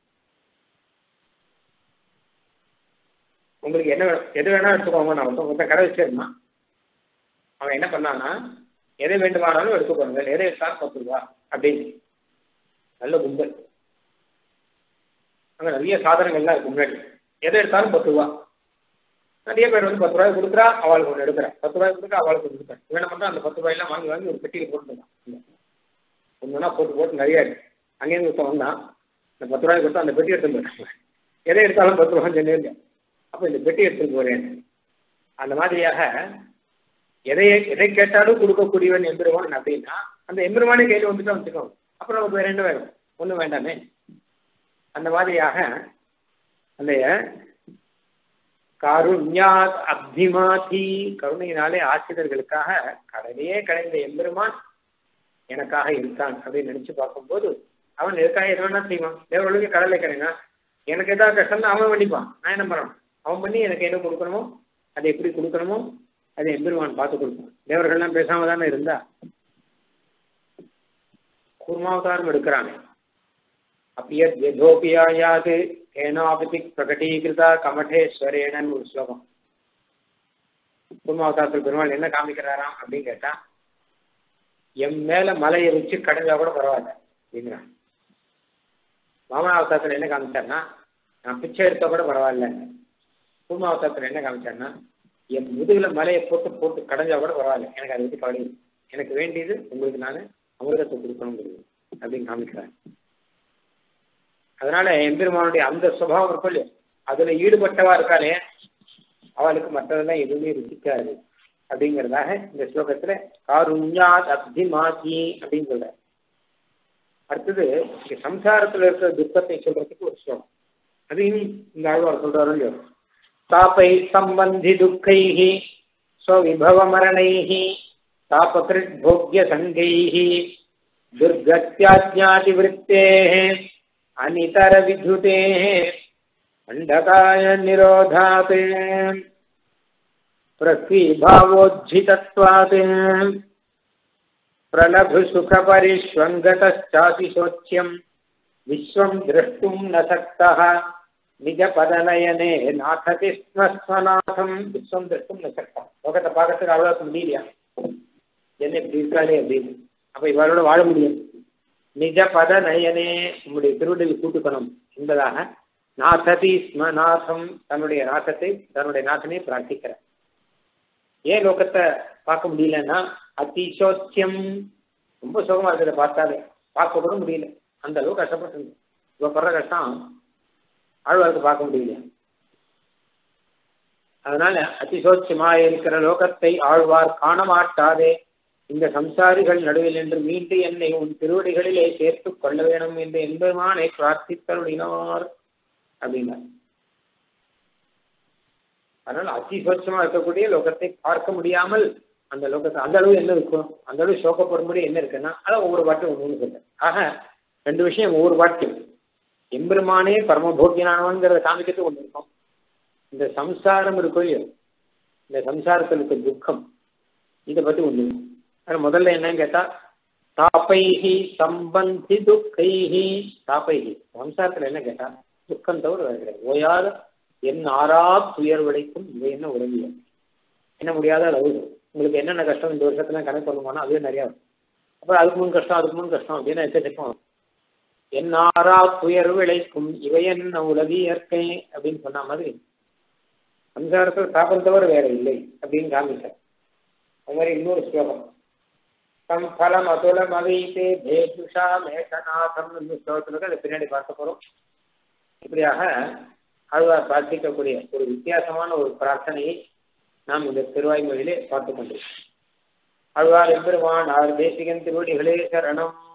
உங்களுக்கு என்ன வேணும் எது வேணா எடுத்துக்கோங்க நான் வந்து உங்கள்கிட்ட கடை வச்சிருந்தான் அவன் என்ன பண்ணான்னா எதை வேண்டுமானாலும் எடுத்துக்கோங்க எதை எடுத்தாலும் பத்து ரூபா அப்படின்னு நல்ல கும்பல் அங்கே நிறைய சாதனங்கள்லாம் இருக்கு முன்னாடி எதை எடுத்தாலும் பத்து ரூபா நிறைய பேர் வந்து பத்து ரூபாய் கொடுக்குறா அவளுக்கு ஒன்று எடுக்கிறேன் பத்து ரூபாய் கொடுக்குறா அவளுக்கு ஒன்று கொடுக்குறேன் இவன் என்ன பண்ணுறான் அந்த பத்து ரூபாயெல்லாம் வாங்கி வாங்கி ஒரு பெட்டியில் போட்டுருந்தான் ஒன்றுனா போட்டு போட்டு நிறைய இருக்கு அங்கேருந்து ஒருத்தன் வந்தான் இந்த பத்து ரூபாய் கொடுத்தா அந்த பெட்டி எடுத்துட்டு போயிட்டாங்க எதை எடுத்தாலும் பத்து ரூபான்னு சொன்னேன் அப்போ இந்த பெட்டி எடுத்துட்டு போறேன் அந்த மாதிரியாக எதை எதை கேட்டாலும் கொடுக்கக்கூடியவன் எம்பெருமான் அப்படின்னா அந்த எம்பெருமானே கையில் வந்துட்டு வச்சுக்கோ அப்புறம் நமக்கு வேற என்ன வேணும் ஒன்றும் வேண்டாமே அந்த மாதிரியாக அந்த கருண்யாத் அப்திமாதி கருணையினாலே ஆசிரியர்களுக்காக கடலையே கடைந்த எம்பெருமான் எனக்காக இருக்கான் அப்படின்னு நினைச்சு பார்க்கும்போது அவன் எதுக்காக எது வேணா செய்வான் தேவர்களுக்கு கடலை கடைனா எனக்கு ஏதாவது கஷ்டம்னா அவன் பண்ணிப்பான் நான் என்ன பண்ணணும் அவன் பண்ணி எனக்கு என்ன கொடுக்கணுமோ அதை எப்படி கொடுக்கணுமோ அதை எம்பெருமான் பார்த்து கொடுப்பான் தேவர்கள்லாம் பேசாம தானே இருந்தா கூர்மாவதாரம் எடுக்கிறாங்க அப்பியத் யதோபியாயாது ஏனாபதி பிரகடீகிருதா கமடேஸ்வரேனன்னு ஒரு ஸ்லோகம் கூர்மாவதாரத்தில் பெருமாள் என்ன காமிக்கிறாராம் அப்படின்னு கேட்டா என் மேல மலையை வச்சு கடைஞ்சா கூட பரவாயில்ல அப்படிங்கிறான் வாமனாவதாரத்தில் என்ன காமிச்சார்னா நான் பிச்சை எடுத்தா கூட பரவாயில்ல கூர்மாவதாரத்தில் என்ன காமிச்சார்னா என் முதுகுல மலையை போட்டு போட்டு கடைஞ்சா கூட பரவாயில்ல எனக்கு அதை பற்றி கவலை எனக்கு வேண்டியது உங்களுக்கு நான் அமிர்தத்தை கொடுக்கணுங்கிறது அப்படின்னு காமிக்கிறாங்க அதனால எம்பெருமானுடைய அந்த சுபாவம் இருக்கும் இல்லையா அதுல ஈடுபட்டவா இருக்காளே அவளுக்கு மற்றதெல்லாம் எதுவுமே ருசிக்காது அப்படிங்கிறதாக இந்த ஸ்லோகத்துல காருண்யாத் அப்திமாதி அப்படின்னு சொல்ற அடுத்தது இங்க சம்சாரத்துல இருக்கிற துக்கத்தை சொல்றதுக்கு ஒரு ஸ்லோகம் அதையும் இந்த ஆழ்வார் சொல்றாரு இல்லையோ तापै सम्बन्धिदुःखैः स्वविभवमरणैः तापकृद्भोग्यसङ्गैः दुर्गत्याज्ञातिवृत्तेः अनितरविद्युतेः अण्डकाय निरोधात् पृथ्वीभावोज्झितत्वात् प्रलभुसुखपरिष्वङ्गतश्चातिशोच्यम् विश्वम् द्रष्टुम् न शक्तः நிஜபதநயனே நாசதி ஸ்மஸ்மநாதம் விஸ்வம் திருஷ்டும் நசக்தம் லோகத்தை பார்க்கறதுக்கு அவ்வளோ முடியலையா என்ன இப்படி இருக்காளே அப்படின்னு அப்ப இவரோட வாழ முடியும் நிஜ பத நயனே உங்களுடைய திருவிடல் கூட்டுக்கணும் என்பதாக நாசதி ஸ்மநாதம் தன்னுடைய நாசத்தை தன்னுடைய நாசனை பிரார்த்திக்கிறார் ஏன் லோகத்தை பார்க்க முடியலன்னா அதிசோச்சியம் ரொம்ப சுகமா இருக்கிறத பார்த்தாலே பார்க்க கூட முடியல அந்த அளவுக்கு கஷ்டப்பட்டு இவ படுற கஷ்டம் ஆழ்வாருக்கு பார்க்க முடியல அதனால அதிசோட்சமாக இருக்கிற லோகத்தை ஆழ்வார் காண மாட்டாதே இந்த சம்சாரிகள் நடுவில் என்று மீண்டு என்னை உன் திருவடிகளிலே சேர்த்துக் கொள்ள வேணும் என்று என்பதுமானை பிரார்த்தித்தருளினார் அப்படின்னார் அதனால அதிசோட்சமா இருக்கக்கூடிய லோகத்தை பார்க்க முடியாமல் அந்த லோகத்தை அந்த அளவு என்ன இருக்கும் அந்த அளவு சோகப்படும்படி என்ன இருக்குன்னா அதான் ஒவ்வொரு பாட்டும் ஒன்று சொல்ல ஆக ரெண்டு விஷயம் ஒவ்வொரு பாட்டும் எம்பெருமானே பரமபோக்கியனானவன்கிறத காமிக்கிறது ஒன்று இருக்கும் இந்த சம்சாரம் இருக்கும் இல்லையோ இந்த சம்சாரத்தில் இருக்க துக்கம் இதை பற்றி ஒன்று அது முதல்ல என்னன்னு கேட்டா தாப்பைஹி சம்பந்தி துக்கைஹி தாப்பைஹி சம்சாரத்தில் என்ன கேட்டா துக்கம் தவிர வேறு கிடையாது ஓயாத என் ஆறா துயர் விளைக்கும் இவை என்ன உதவிய என்ன முடியாத அளவு உங்களுக்கு என்னென்ன கஷ்டம் இந்த வருஷத்துல கணக்கு பண்ணுவோம்னா அதுவே நிறையா அப்புறம் அதுக்கு முன் கஷ்டம் அதுக்கு முன் கஷ்டம் அப்படின்னு எச்சரிக்கும் என்னாரா துயர் விளைக்கும் இவை என்ன உலகி இயற்கை அப்படின்னு சொன்ன மாதிரி சம்சாரத்தில் சாப்பிட தவிர வேற இல்லை அப்படின்னு காமிச்சார் அது மாதிரி இன்னொரு ஸ்லோகம் தம் பலம் அதுலம் அவைத்தே பேதுஷா மேகநாதம் இந்த ஸ்லோகத்தில் அதை பின்னாடி பார்க்க போறோம் இப்படியாக ஆழ்வார் பிரார்த்திக்கக்கூடிய ஒரு வித்தியாசமான ஒரு பிரார்த்தனையை நாம் இந்த திருவாய்மொழியிலே பார்த்து கொண்டிருக்கோம் ஆழ்வார் எம்பெருமான் ஆர் தேசிகன் திருவடிகளே சரணம்